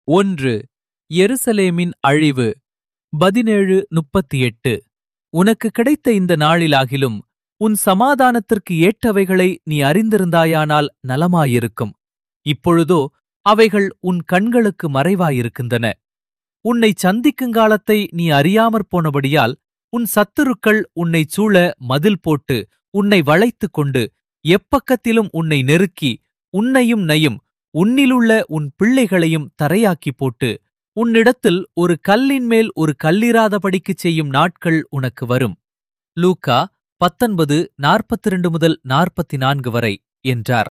ஒன்று எருசலேமின் அழிவு பதினேழு முப்பத்தி எட்டு உனக்கு கிடைத்த இந்த நாளிலாகிலும் உன் சமாதானத்திற்கு ஏற்றவைகளை நீ அறிந்திருந்தாயானால் நலமாயிருக்கும் இப்பொழுதோ அவைகள் உன் கண்களுக்கு மறைவாயிருக்கின்றன உன்னை சந்திக்குங்காலத்தை நீ அறியாமற் போனபடியால் உன் சத்துருக்கள் உன்னைச் சூழ மதில் போட்டு உன்னை வளைத்துக் கொண்டு எப்பக்கத்திலும் உன்னை நெருக்கி உன்னையும் நையும் உன்னிலுள்ள உன் பிள்ளைகளையும் தரையாக்கிப் போட்டு உன்னிடத்தில் ஒரு கல்லின் மேல் ஒரு கல்லிராதபடிக்குச் செய்யும் நாட்கள் உனக்கு வரும் லூக்கா பத்தொன்பது நாற்பத்தி இரண்டு முதல் நாற்பத்தி நான்கு வரை என்றார்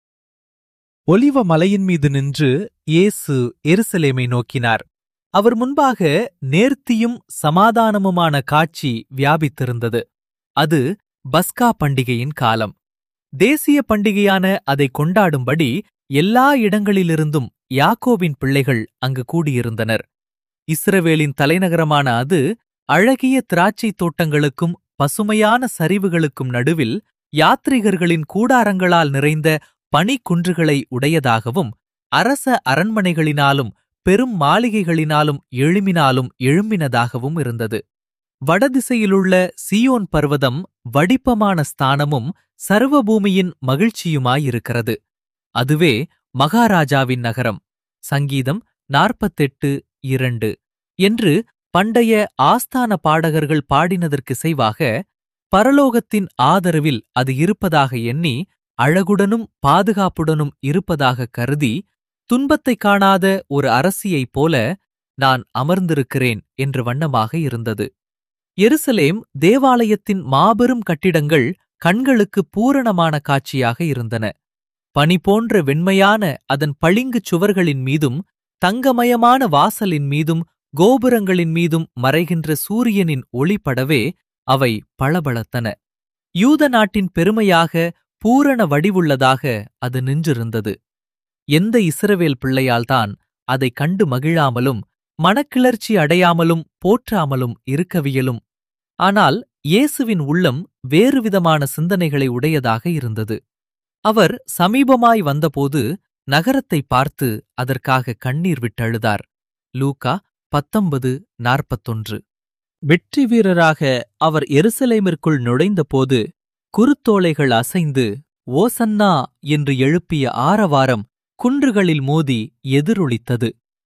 ஒலிவ மலையின் மீது நின்று இயேசு எருசலேமை நோக்கினார் அவர் முன்பாக நேர்த்தியும் சமாதானமுமான காட்சி வியாபித்திருந்தது அது பஸ்கா பண்டிகையின் காலம் தேசிய பண்டிகையான அதை கொண்டாடும்படி எல்லா இடங்களிலிருந்தும் யாக்கோபின் பிள்ளைகள் அங்கு கூடியிருந்தனர் இஸ்ரவேலின் தலைநகரமான அது அழகிய திராட்சைத் தோட்டங்களுக்கும் பசுமையான சரிவுகளுக்கும் நடுவில் யாத்ரிகர்களின் கூடாரங்களால் நிறைந்த பனிக்குன்றுகளை உடையதாகவும் அரச அரண்மனைகளினாலும் பெரும் மாளிகைகளினாலும் எழுமினாலும் எழும்பினதாகவும் இருந்தது வடதிசையிலுள்ள சியோன் பர்வதம் வடிப்பமான ஸ்தானமும் சர்வபூமியின் மகிழ்ச்சியுமாயிருக்கிறது அதுவே மகாராஜாவின் நகரம் சங்கீதம் நாற்பத்தெட்டு இரண்டு என்று பண்டைய ஆஸ்தான பாடகர்கள் பாடினதற்கு செய்வாக பரலோகத்தின் ஆதரவில் அது இருப்பதாக எண்ணி அழகுடனும் பாதுகாப்புடனும் இருப்பதாக கருதி துன்பத்தைக் காணாத ஒரு அரசியைப் போல நான் அமர்ந்திருக்கிறேன் என்ற வண்ணமாக இருந்தது எருசலேம் தேவாலயத்தின் மாபெரும் கட்டிடங்கள் கண்களுக்கு பூரணமான காட்சியாக இருந்தன பனி போன்ற வெண்மையான அதன் பளிங்குச் சுவர்களின் மீதும் தங்கமயமான வாசலின் மீதும் கோபுரங்களின் மீதும் மறைகின்ற சூரியனின் ஒளிபடவே அவை பளபளத்தன யூத நாட்டின் பெருமையாக பூரண வடிவுள்ளதாக அது நின்றிருந்தது எந்த இஸ்ரவேல் பிள்ளையால்தான் அதைக் கண்டு மகிழாமலும் மனக்கிளர்ச்சி அடையாமலும் போற்றாமலும் இருக்கவியலும் ஆனால் இயேசுவின் உள்ளம் வேறுவிதமான சிந்தனைகளை உடையதாக இருந்தது அவர் சமீபமாய் வந்தபோது நகரத்தை பார்த்து அதற்காக கண்ணீர் விட்டழுதார் லூக்கா பத்தொன்பது நாற்பத்தொன்று வெற்றி வீரராக அவர் எருசலேமிற்குள் நுழைந்தபோது குருத்தோலைகள் அசைந்து ஓசன்னா என்று எழுப்பிய ஆரவாரம் குன்றுகளில் மோதி எதிரொலித்தது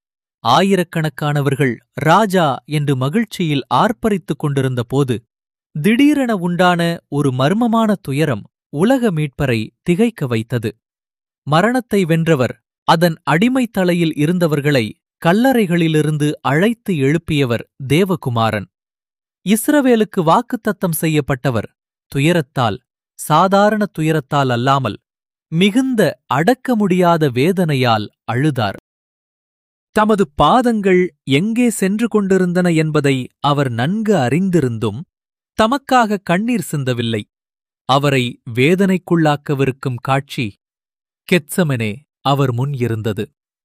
ஆயிரக்கணக்கானவர்கள் ராஜா என்று மகிழ்ச்சியில் ஆர்ப்பரித்துக் கொண்டிருந்த போது திடீரென உண்டான ஒரு மர்மமான துயரம் உலக மீட்பரை திகைக்க வைத்தது மரணத்தை வென்றவர் அதன் அடிமைத் தலையில் இருந்தவர்களை கல்லறைகளிலிருந்து அழைத்து எழுப்பியவர் தேவகுமாரன் இஸ்ரவேலுக்கு வாக்குத்தத்தம் செய்யப்பட்டவர் துயரத்தால் சாதாரண துயரத்தால் அல்லாமல் மிகுந்த அடக்க முடியாத வேதனையால் அழுதார் தமது பாதங்கள் எங்கே சென்று கொண்டிருந்தன என்பதை அவர் நன்கு அறிந்திருந்தும் தமக்காக கண்ணீர் சிந்தவில்லை அவரை வேதனைக்குள்ளாக்கவிருக்கும் காட்சி கெத்சமனே அவர் முன் இருந்தது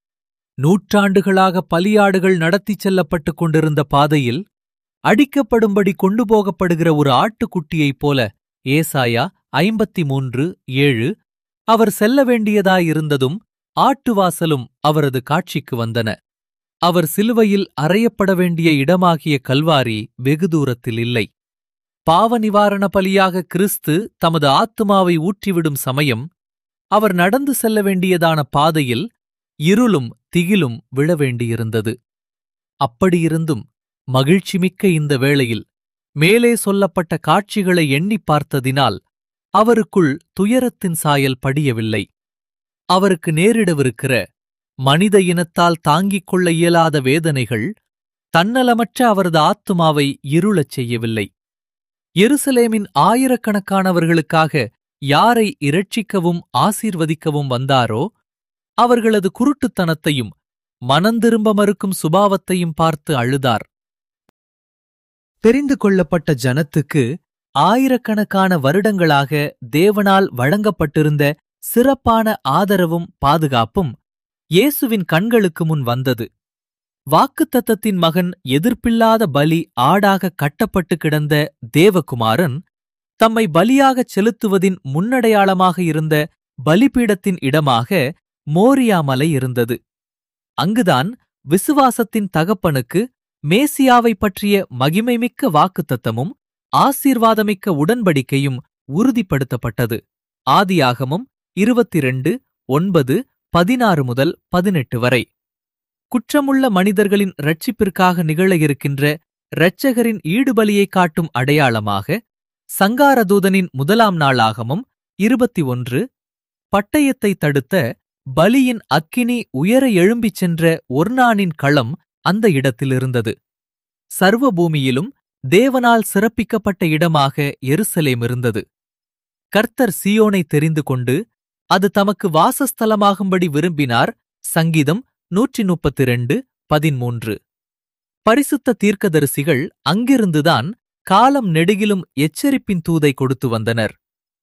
நூற்றாண்டுகளாக பலியாடுகள் நடத்திச் செல்லப்பட்டுக் கொண்டிருந்த பாதையில் அடிக்கப்படும்படி கொண்டு போகப்படுகிற ஒரு ஆட்டுக்குட்டியைப் போல ஏசாயா ஐம்பத்தி மூன்று ஏழு அவர் செல்ல வேண்டியதாயிருந்ததும் ஆட்டுவாசலும் அவரது காட்சிக்கு வந்தன அவர் சிலுவையில் அறையப்பட வேண்டிய இடமாகிய கல்வாரி வெகு தூரத்தில் இல்லை பாவ நிவாரண பலியாக கிறிஸ்து தமது ஆத்துமாவை ஊற்றிவிடும் சமயம் அவர் நடந்து செல்ல வேண்டியதான பாதையில் இருளும் திகிலும் விழ வேண்டியிருந்தது அப்படியிருந்தும் மகிழ்ச்சிமிக்க இந்த வேளையில் மேலே சொல்லப்பட்ட காட்சிகளை எண்ணிப் பார்த்ததினால் அவருக்குள் துயரத்தின் சாயல் படியவில்லை அவருக்கு நேரிடவிருக்கிற மனித இனத்தால் தாங்கிக் கொள்ள இயலாத வேதனைகள் தன்னலமற்ற அவரது ஆத்துமாவை இருளச் செய்யவில்லை எருசலேமின் ஆயிரக்கணக்கானவர்களுக்காக யாரை இரட்சிக்கவும் ஆசீர்வதிக்கவும் வந்தாரோ அவர்களது குருட்டுத்தனத்தையும் மனந்திரும்ப மறுக்கும் சுபாவத்தையும் பார்த்து அழுதார் தெரிந்து கொள்ளப்பட்ட ஜனத்துக்கு ஆயிரக்கணக்கான வருடங்களாக தேவனால் வழங்கப்பட்டிருந்த சிறப்பான ஆதரவும் பாதுகாப்பும் இயேசுவின் கண்களுக்கு முன் வந்தது வாக்குத்தத்தத்தின் மகன் எதிர்ப்பில்லாத பலி ஆடாக கட்டப்பட்டு கிடந்த தேவகுமாரன் தம்மை பலியாகச் செலுத்துவதின் முன்னடையாளமாக இருந்த பலிபீடத்தின் இடமாக மோரியா மலை இருந்தது அங்குதான் விசுவாசத்தின் தகப்பனுக்கு மேசியாவை பற்றிய மகிமைமிக்க வாக்குத்தத்தமும் ஆசீர்வாதமிக்க உடன்படிக்கையும் உறுதிப்படுத்தப்பட்டது ஆதியாகமம் இருபத்திரண்டு ஒன்பது பதினாறு முதல் பதினெட்டு வரை குற்றமுள்ள மனிதர்களின் இரட்சிப்பிற்காக நிகழ இருக்கின்ற இரட்சகரின் ஈடுபலியை காட்டும் அடையாளமாக சங்காரதூதனின் முதலாம் நாளாகமும் இருபத்தி ஒன்று பட்டயத்தை தடுத்த பலியின் அக்கினி உயர எழும்பிச் சென்ற ஒர்னானின் களம் அந்த இடத்தில் இருந்தது சர்வ பூமியிலும் தேவனால் சிறப்பிக்கப்பட்ட இடமாக எருசலேம் இருந்தது கர்த்தர் சியோனை தெரிந்து கொண்டு அது தமக்கு வாசஸ்தலமாகும்படி விரும்பினார் சங்கீதம் நூற்றி முப்பத்தி ரெண்டு பதிமூன்று பரிசுத்த தீர்க்கதரிசிகள் அங்கிருந்துதான் காலம் நெடுகிலும் எச்சரிப்பின் தூதை கொடுத்து வந்தனர்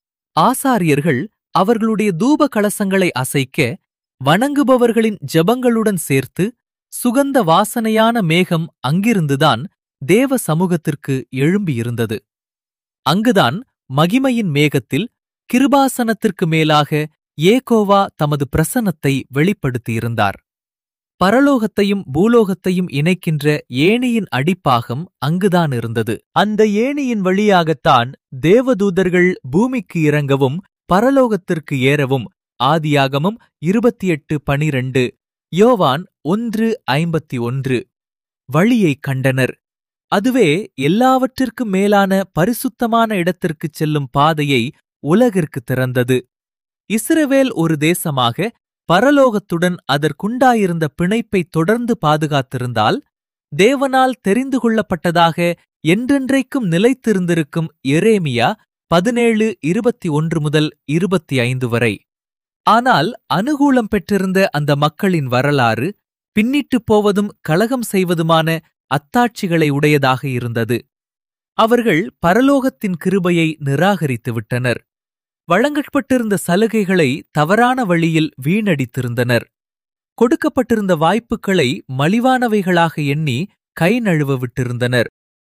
ஆசாரியர்கள் அவர்களுடைய தூப கலசங்களை அசைக்க வணங்குபவர்களின் ஜெபங்களுடன் சேர்த்து சுகந்த வாசனையான மேகம் அங்கிருந்துதான் தேவ சமூகத்திற்கு எழும்பியிருந்தது அங்குதான் மகிமையின் மேகத்தில் கிருபாசனத்திற்கு மேலாக ஏகோவா தமது பிரசன்னத்தை வெளிப்படுத்தியிருந்தார் பரலோகத்தையும் பூலோகத்தையும் இணைக்கின்ற ஏணியின் அடிப்பாகம் அங்குதான் இருந்தது அந்த ஏணியின் வழியாகத்தான் தேவதூதர்கள் பூமிக்கு இறங்கவும் பரலோகத்திற்கு ஏறவும் ஆதியாகமம் இருபத்தி எட்டு பனிரண்டு யோவான் ஒன்று ஐம்பத்தி ஒன்று வழியைக் கண்டனர் அதுவே எல்லாவற்றிற்கும் மேலான பரிசுத்தமான இடத்திற்குச் செல்லும் பாதையை உலகிற்கு திறந்தது இஸ்ரவேல் ஒரு தேசமாக பரலோகத்துடன் அதற்குண்டாயிருந்த பிணைப்பை தொடர்ந்து பாதுகாத்திருந்தால் தேவனால் தெரிந்து கொள்ளப்பட்டதாக என்றென்றைக்கும் நிலைத்திருந்திருக்கும் எரேமியா பதினேழு இருபத்தி ஒன்று முதல் இருபத்தி ஐந்து வரை ஆனால் அனுகூலம் பெற்றிருந்த அந்த மக்களின் வரலாறு பின்னிட்டுப் போவதும் கலகம் செய்வதுமான அத்தாட்சிகளை உடையதாக இருந்தது அவர்கள் பரலோகத்தின் கிருபையை நிராகரித்து விட்டனர் வழங்கப்பட்டிருந்த சலுகைகளை தவறான வழியில் வீணடித்திருந்தனர் கொடுக்கப்பட்டிருந்த வாய்ப்புகளை மலிவானவைகளாக எண்ணி கை நழுவ விட்டிருந்தனர்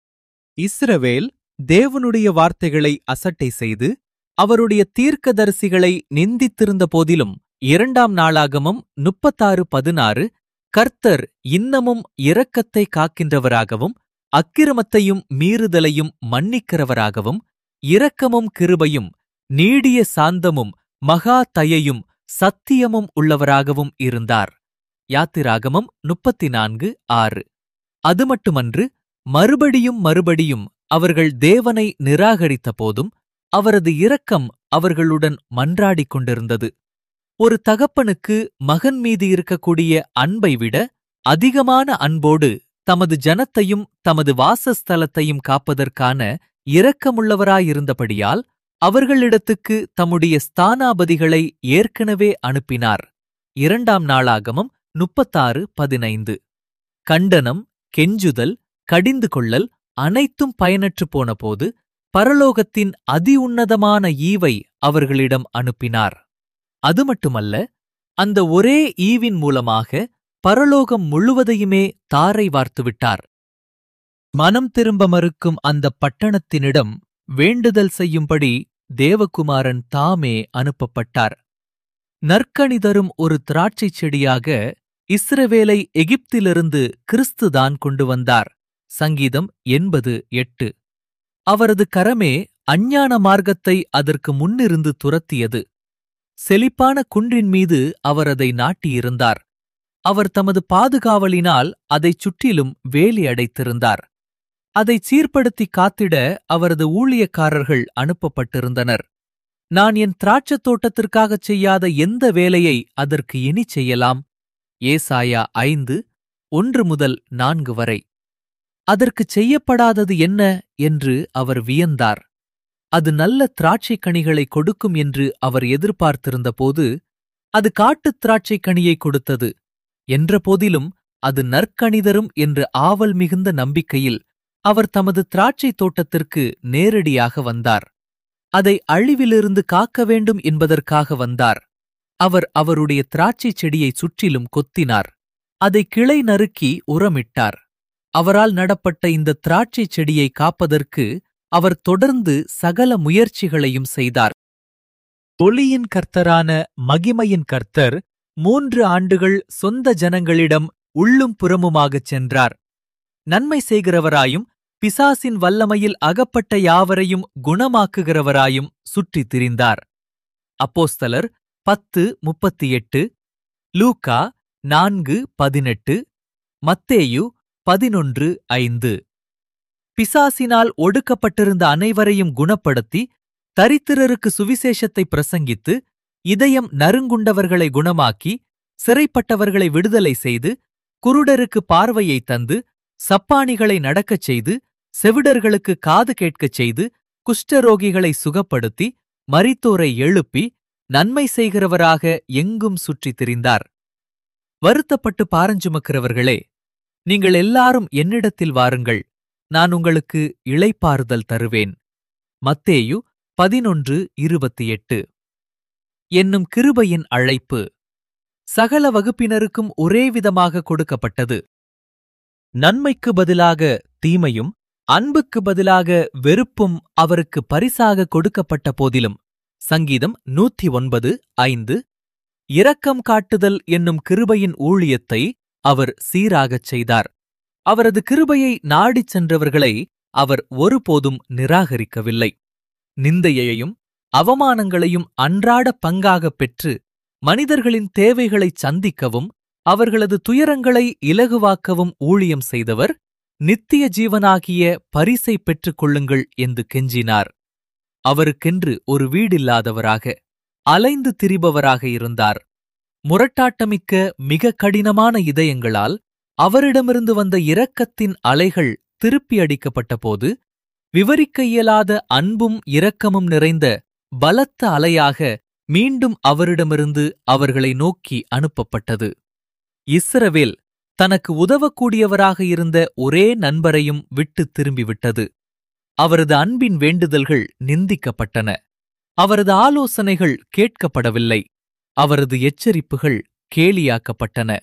இஸ்ரவேல் தேவனுடைய வார்த்தைகளை அசட்டை செய்து அவருடைய தீர்க்கதரிசிகளை நிந்தித்திருந்த போதிலும் இரண்டாம் நாளாகமம் முப்பத்தாறு பதினாறு கர்த்தர் இன்னமும் இரக்கத்தை காக்கின்றவராகவும் அக்கிரமத்தையும் மீறுதலையும் மன்னிக்கிறவராகவும் இரக்கமும் கிருபையும் நீடிய சாந்தமும் மகா தயையும் சத்தியமும் உள்ளவராகவும் இருந்தார் யாத்திராகமம் முப்பத்தி நான்கு ஆறு அது மட்டுமன்று மறுபடியும் மறுபடியும் அவர்கள் தேவனை நிராகரித்த போதும் அவரது இரக்கம் அவர்களுடன் மன்றாடிக் கொண்டிருந்தது ஒரு தகப்பனுக்கு மகன் மீது இருக்கக்கூடிய அன்பை விட அதிகமான அன்போடு தமது ஜனத்தையும் தமது வாசஸ்தலத்தையும் காப்பதற்கான இரக்கமுள்ளவராயிருந்தபடியால் அவர்களிடத்துக்கு தம்முடைய ஸ்தானாபதிகளை ஏற்கனவே அனுப்பினார் இரண்டாம் நாளாகமம் முப்பத்தாறு பதினைந்து கண்டனம் கெஞ்சுதல் கடிந்து கொள்ளல் அனைத்தும் பயனற்று போனபோது பரலோகத்தின் அதி உன்னதமான ஈவை அவர்களிடம் அனுப்பினார் அது மட்டுமல்ல அந்த ஒரே ஈவின் மூலமாக பரலோகம் முழுவதையுமே தாரை வார்த்துவிட்டார் மனம் திரும்ப மறுக்கும் அந்த பட்டணத்தினிடம் வேண்டுதல் செய்யும்படி தேவகுமாரன் தாமே அனுப்பப்பட்டார் நற்கனி தரும் ஒரு திராட்சைச் செடியாக இஸ்ரவேலை எகிப்திலிருந்து கிறிஸ்துதான் கொண்டு வந்தார் சங்கீதம் எண்பது எட்டு அவரது கரமே அஞ்ஞான மார்க்கத்தை அதற்கு முன்னிருந்து துரத்தியது செழிப்பான குன்றின் மீது அவர் அதை நாட்டியிருந்தார் அவர் தமது பாதுகாவலினால் அதைச் சுற்றிலும் வேலி அடைத்திருந்தார் அதை சீர்படுத்தி காத்திட அவரது ஊழியக்காரர்கள் அனுப்பப்பட்டிருந்தனர் நான் என் திராட்சத் தோட்டத்திற்காகச் செய்யாத எந்த வேலையை அதற்கு இனி செய்யலாம் ஏசாயா ஐந்து ஒன்று முதல் நான்கு வரை அதற்குச் செய்யப்படாதது என்ன என்று அவர் வியந்தார் அது நல்ல திராட்சைக் கனிகளை கொடுக்கும் என்று அவர் எதிர்பார்த்திருந்தபோது அது காட்டுத் திராட்சைக் கனியை கொடுத்தது என்ற போதிலும் அது நற்கணிதரும் என்ற ஆவல் மிகுந்த நம்பிக்கையில் அவர் தமது திராட்சைத் தோட்டத்திற்கு நேரடியாக வந்தார் அதை அழிவிலிருந்து காக்க வேண்டும் என்பதற்காக வந்தார் அவர் அவருடைய திராட்சைச் செடியைச் சுற்றிலும் கொத்தினார் அதை கிளை நறுக்கி உரமிட்டார் அவரால் நடப்பட்ட இந்த திராட்சைச் செடியை காப்பதற்கு அவர் தொடர்ந்து சகல முயற்சிகளையும் செய்தார் ஒளியின் கர்த்தரான மகிமையின் கர்த்தர் மூன்று ஆண்டுகள் சொந்த ஜனங்களிடம் உள்ளும் புறமுமாகச் சென்றார் நன்மை செய்கிறவராயும் பிசாசின் வல்லமையில் அகப்பட்ட யாவரையும் குணமாக்குகிறவராயும் சுற்றித் திரிந்தார் அப்போஸ்தலர் பத்து முப்பத்தி எட்டு லூக்கா நான்கு பதினெட்டு மத்தேயு பதினொன்று ஐந்து பிசாசினால் ஒடுக்கப்பட்டிருந்த அனைவரையும் குணப்படுத்தி தரித்திரருக்கு சுவிசேஷத்தை பிரசங்கித்து இதயம் நறுங்குண்டவர்களை குணமாக்கி சிறைப்பட்டவர்களை விடுதலை செய்து குருடருக்கு பார்வையை தந்து சப்பானிகளை நடக்கச் செய்து செவிடர்களுக்கு காது கேட்கச் செய்து குஷ்டரோகிகளை சுகப்படுத்தி மரித்தோரை எழுப்பி நன்மை செய்கிறவராக எங்கும் சுற்றித் திரிந்தார் வருத்தப்பட்டு பாரஞ்சுமக்கிறவர்களே நீங்கள் எல்லாரும் என்னிடத்தில் வாருங்கள் நான் உங்களுக்கு இளைப்பாறுதல் தருவேன் மத்தேயு பதினொன்று இருபத்தி எட்டு என்னும் கிருபையின் அழைப்பு சகல வகுப்பினருக்கும் ஒரே விதமாக கொடுக்கப்பட்டது நன்மைக்கு பதிலாக தீமையும் அன்புக்கு பதிலாக வெறுப்பும் அவருக்கு பரிசாக கொடுக்கப்பட்ட போதிலும் சங்கீதம் நூத்தி ஒன்பது ஐந்து இரக்கம் காட்டுதல் என்னும் கிருபையின் ஊழியத்தை அவர் சீராகச் செய்தார் அவரது கிருபையை நாடிச் சென்றவர்களை அவர் ஒருபோதும் நிராகரிக்கவில்லை நிந்தையையும் அவமானங்களையும் அன்றாட பங்காகப் பெற்று மனிதர்களின் தேவைகளைச் சந்திக்கவும் அவர்களது துயரங்களை இலகுவாக்கவும் ஊழியம் செய்தவர் நித்திய ஜீவனாகிய பரிசை பெற்றுக் கொள்ளுங்கள் என்று கெஞ்சினார் அவருக்கென்று ஒரு வீடில்லாதவராக அலைந்து திரிபவராக இருந்தார் முரட்டாட்டமிக்க மிக கடினமான இதயங்களால் அவரிடமிருந்து வந்த இரக்கத்தின் அலைகள் திருப்பி அடிக்கப்பட்டபோது விவரிக்க இயலாத அன்பும் இரக்கமும் நிறைந்த பலத்த அலையாக மீண்டும் அவரிடமிருந்து அவர்களை நோக்கி அனுப்பப்பட்டது இஸ்ரவேல் தனக்கு உதவக்கூடியவராக இருந்த ஒரே நண்பரையும் விட்டு திரும்பிவிட்டது அவரது அன்பின் வேண்டுதல்கள் நிந்திக்கப்பட்டன அவரது ஆலோசனைகள் கேட்கப்படவில்லை அவரது எச்சரிப்புகள் கேலியாக்கப்பட்டன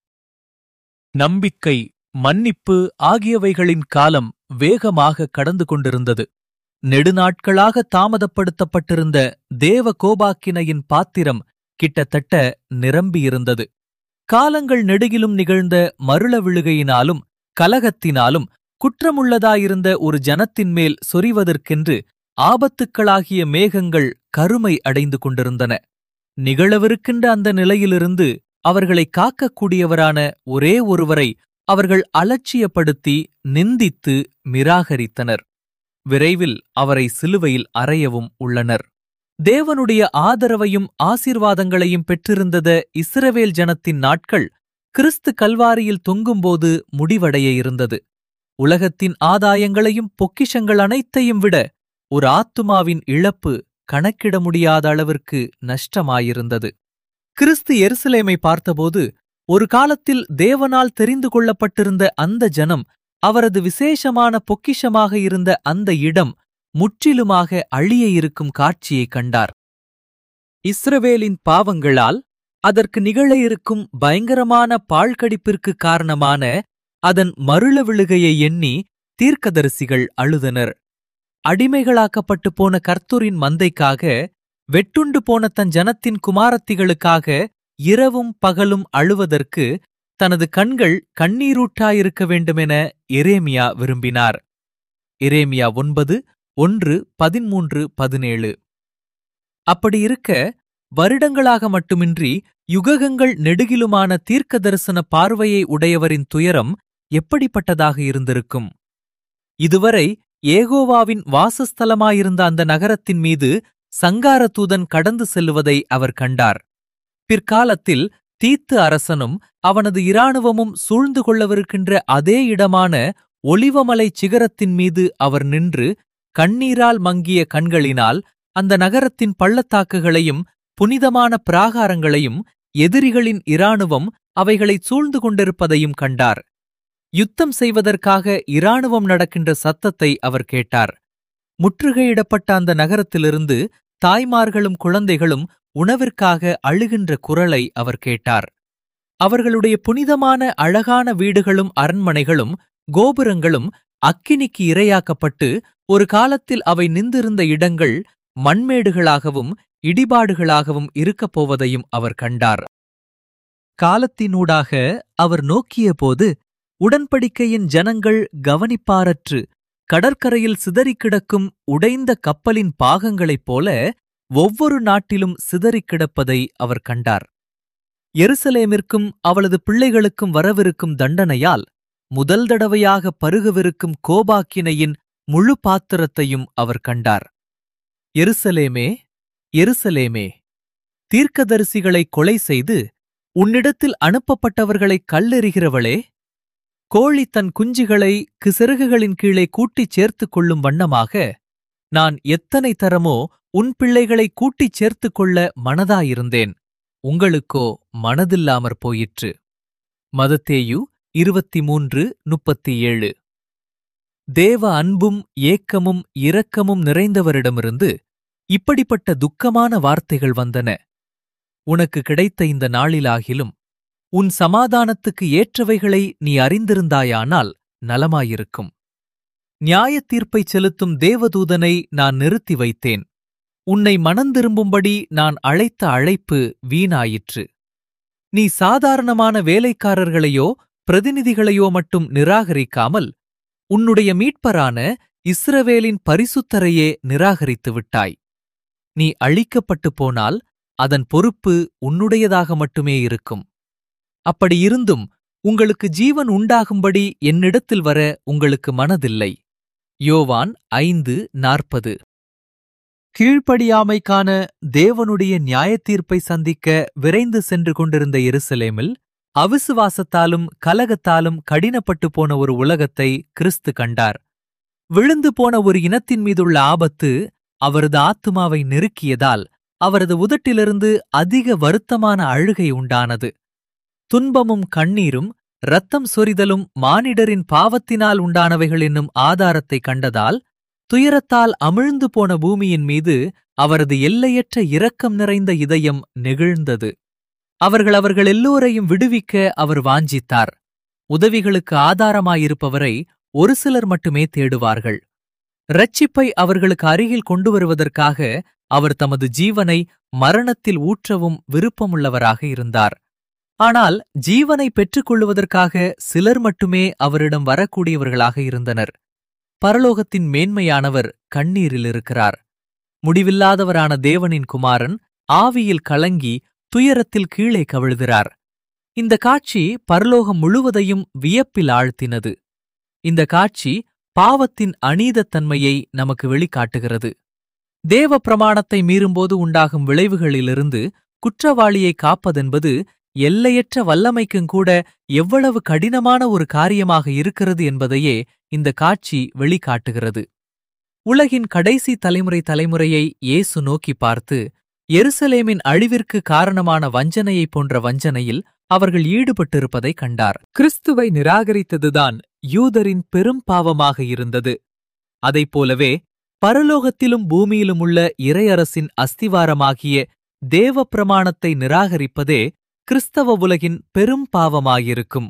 நம்பிக்கை மன்னிப்பு ஆகியவைகளின் காலம் வேகமாக கடந்து கொண்டிருந்தது நெடுநாட்களாக தாமதப்படுத்தப்பட்டிருந்த தேவ கோபாக்கினையின் பாத்திரம் கிட்டத்தட்ட நிரம்பியிருந்தது காலங்கள் நெடுகிலும் நிகழ்ந்த மருள விழுகையினாலும் கலகத்தினாலும் குற்றமுள்ளதாயிருந்த ஒரு ஜனத்தின் மேல் சொரிவதற்கென்று ஆபத்துக்களாகிய மேகங்கள் கருமை அடைந்து கொண்டிருந்தன நிகழவிருக்கின்ற அந்த நிலையிலிருந்து அவர்களை காக்கக்கூடியவரான ஒரே ஒருவரை அவர்கள் அலட்சியப்படுத்தி நிந்தித்து மிராகரித்தனர் விரைவில் அவரை சிலுவையில் அறையவும் உள்ளனர் தேவனுடைய ஆதரவையும் ஆசீர்வாதங்களையும் பெற்றிருந்தத இஸ்ரவேல் ஜனத்தின் நாட்கள் கிறிஸ்து கல்வாரியில் தொங்கும்போது முடிவடைய இருந்தது உலகத்தின் ஆதாயங்களையும் பொக்கிஷங்கள் அனைத்தையும் விட ஒரு ஆத்துமாவின் இழப்பு கணக்கிட முடியாத அளவிற்கு நஷ்டமாயிருந்தது கிறிஸ்து எருசலேமை பார்த்தபோது ஒரு காலத்தில் தேவனால் தெரிந்து கொள்ளப்பட்டிருந்த அந்த ஜனம் அவரது விசேஷமான பொக்கிஷமாக இருந்த அந்த இடம் முற்றிலுமாக அழிய இருக்கும் காட்சியைக் கண்டார் இஸ்ரவேலின் பாவங்களால் அதற்கு நிகழ இருக்கும் பயங்கரமான பாழ்கடிப்பிற்கு காரணமான அதன் மருள விழுகையை எண்ணி தீர்க்கதரிசிகள் அழுதனர் அடிமைகளாக்கப்பட்டு போன கர்த்தூரின் மந்தைக்காக வெட்டுண்டு போன தன் ஜனத்தின் குமாரத்திகளுக்காக இரவும் பகலும் அழுவதற்கு தனது கண்கள் கண்ணீரூட்டாயிருக்க வேண்டுமென எரேமியா விரும்பினார் எரேமியா ஒன்பது ஒன்று பதிமூன்று பதினேழு அப்படி இருக்க வருடங்களாக மட்டுமின்றி யுககங்கள் நெடுகிலுமான தீர்க்க தரிசன பார்வையை உடையவரின் துயரம் எப்படிப்பட்டதாக இருந்திருக்கும் இதுவரை ஏகோவாவின் வாசஸ்தலமாயிருந்த அந்த நகரத்தின் மீது சங்கார தூதன் கடந்து செல்லுவதை அவர் கண்டார் பிற்காலத்தில் தீத்து அரசனும் அவனது இராணுவமும் சூழ்ந்து கொள்ளவிருக்கின்ற அதே இடமான ஒலிவமலை சிகரத்தின் மீது அவர் நின்று கண்ணீரால் மங்கிய கண்களினால் அந்த நகரத்தின் பள்ளத்தாக்குகளையும் புனிதமான பிராகாரங்களையும் எதிரிகளின் இராணுவம் அவைகளை சூழ்ந்து கொண்டிருப்பதையும் கண்டார் யுத்தம் செய்வதற்காக இராணுவம் நடக்கின்ற சத்தத்தை அவர் கேட்டார் முற்றுகையிடப்பட்ட அந்த நகரத்திலிருந்து தாய்மார்களும் குழந்தைகளும் உணவிற்காக அழுகின்ற குரலை அவர் கேட்டார் அவர்களுடைய புனிதமான அழகான வீடுகளும் அரண்மனைகளும் கோபுரங்களும் அக்கினிக்கு இரையாக்கப்பட்டு ஒரு காலத்தில் அவை நின்றிருந்த இடங்கள் மண்மேடுகளாகவும் இடிபாடுகளாகவும் இருக்கப் போவதையும் அவர் கண்டார் காலத்தினூடாக அவர் நோக்கியபோது உடன்படிக்கையின் ஜனங்கள் கவனிப்பாரற்று கடற்கரையில் சிதறிக் கிடக்கும் உடைந்த கப்பலின் பாகங்களைப் போல ஒவ்வொரு நாட்டிலும் சிதறிக் கிடப்பதை அவர் கண்டார் எருசலேமிற்கும் அவளது பிள்ளைகளுக்கும் வரவிருக்கும் தண்டனையால் முதல் தடவையாக பருகவிருக்கும் கோபாக்கினையின் முழு பாத்திரத்தையும் அவர் கண்டார் எருசலேமே எருசலேமே தீர்க்கதரிசிகளை கொலை செய்து உன்னிடத்தில் அனுப்பப்பட்டவர்களை கல்லெறிகிறவளே கோழி தன் குஞ்சுகளை கிசிறகுகளின் கீழே கூட்டிச் சேர்த்துக் கொள்ளும் வண்ணமாக நான் எத்தனை தரமோ உன் பிள்ளைகளை கூட்டிச் சேர்த்துக் கொள்ள மனதாயிருந்தேன் உங்களுக்கோ மனதில்லாமற் போயிற்று மதத்தேயு இருபத்தி மூன்று முப்பத்தி ஏழு தேவ அன்பும் ஏக்கமும் இரக்கமும் நிறைந்தவரிடமிருந்து இப்படிப்பட்ட துக்கமான வார்த்தைகள் வந்தன உனக்கு கிடைத்த இந்த நாளிலாகிலும் உன் சமாதானத்துக்கு ஏற்றவைகளை நீ அறிந்திருந்தாயானால் நலமாயிருக்கும் நியாயத் தீர்ப்பைச் செலுத்தும் தேவதூதனை நான் நிறுத்தி வைத்தேன் உன்னை மனந்திரும்பும்படி நான் அழைத்த அழைப்பு வீணாயிற்று நீ சாதாரணமான வேலைக்காரர்களையோ பிரதிநிதிகளையோ மட்டும் நிராகரிக்காமல் உன்னுடைய மீட்பரான இஸ்ரவேலின் பரிசுத்தரையே நிராகரித்து விட்டாய் நீ அழிக்கப்பட்டுப் போனால் அதன் பொறுப்பு உன்னுடையதாக மட்டுமே இருக்கும் அப்படி இருந்தும் உங்களுக்கு ஜீவன் உண்டாகும்படி என்னிடத்தில் வர உங்களுக்கு மனதில்லை யோவான் ஐந்து நாற்பது கீழ்ப்படியாமைக்கான தேவனுடைய நியாயத்தீர்ப்பை சந்திக்க விரைந்து சென்று கொண்டிருந்த எருசலேமில் அவிசுவாசத்தாலும் கலகத்தாலும் கடினப்பட்டு போன ஒரு உலகத்தை கிறிஸ்து கண்டார் விழுந்து போன ஒரு இனத்தின் மீதுள்ள ஆபத்து அவரது ஆத்துமாவை நெருக்கியதால் அவரது உதட்டிலிருந்து அதிக வருத்தமான அழுகை உண்டானது துன்பமும் கண்ணீரும் இரத்தம் சொரிதலும் மானிடரின் பாவத்தினால் உண்டானவைகள் என்னும் ஆதாரத்தை கண்டதால் துயரத்தால் அமிழ்ந்து போன பூமியின் மீது அவரது எல்லையற்ற இரக்கம் நிறைந்த இதயம் நெகிழ்ந்தது அவர்கள் அவர்கள் எல்லோரையும் விடுவிக்க அவர் வாஞ்சித்தார் உதவிகளுக்கு ஆதாரமாயிருப்பவரை ஒரு சிலர் மட்டுமே தேடுவார்கள் இரட்சிப்பை அவர்களுக்கு அருகில் கொண்டு வருவதற்காக அவர் தமது ஜீவனை மரணத்தில் ஊற்றவும் விருப்பமுள்ளவராக இருந்தார் ஆனால் ஜீவனை பெற்றுக்கொள்வதற்காக சிலர் மட்டுமே அவரிடம் வரக்கூடியவர்களாக இருந்தனர் பரலோகத்தின் மேன்மையானவர் கண்ணீரில் இருக்கிறார் முடிவில்லாதவரான தேவனின் குமாரன் ஆவியில் கலங்கி துயரத்தில் கீழே கவிழ்கிறார் இந்த காட்சி பரலோகம் முழுவதையும் வியப்பில் ஆழ்த்தினது இந்த காட்சி பாவத்தின் அநீதத்தன்மையை நமக்கு வெளிக்காட்டுகிறது தேவ பிரமாணத்தை மீறும்போது உண்டாகும் விளைவுகளிலிருந்து குற்றவாளியை காப்பதென்பது எல்லையற்ற வல்லமைக்கும் கூட எவ்வளவு கடினமான ஒரு காரியமாக இருக்கிறது என்பதையே இந்த காட்சி வெளிக்காட்டுகிறது உலகின் கடைசி தலைமுறை தலைமுறையை இயேசு நோக்கி பார்த்து எருசலேமின் அழிவிற்கு காரணமான வஞ்சனையைப் போன்ற வஞ்சனையில் அவர்கள் ஈடுபட்டிருப்பதை கண்டார் கிறிஸ்துவை நிராகரித்ததுதான் யூதரின் பெரும் பாவமாக இருந்தது அதைப் போலவே பரலோகத்திலும் பூமியிலும் உள்ள இறையரசின் அஸ்திவாரமாகிய தேவ பிரமாணத்தை நிராகரிப்பதே கிறிஸ்தவ உலகின் பெரும் பாவமாயிருக்கும்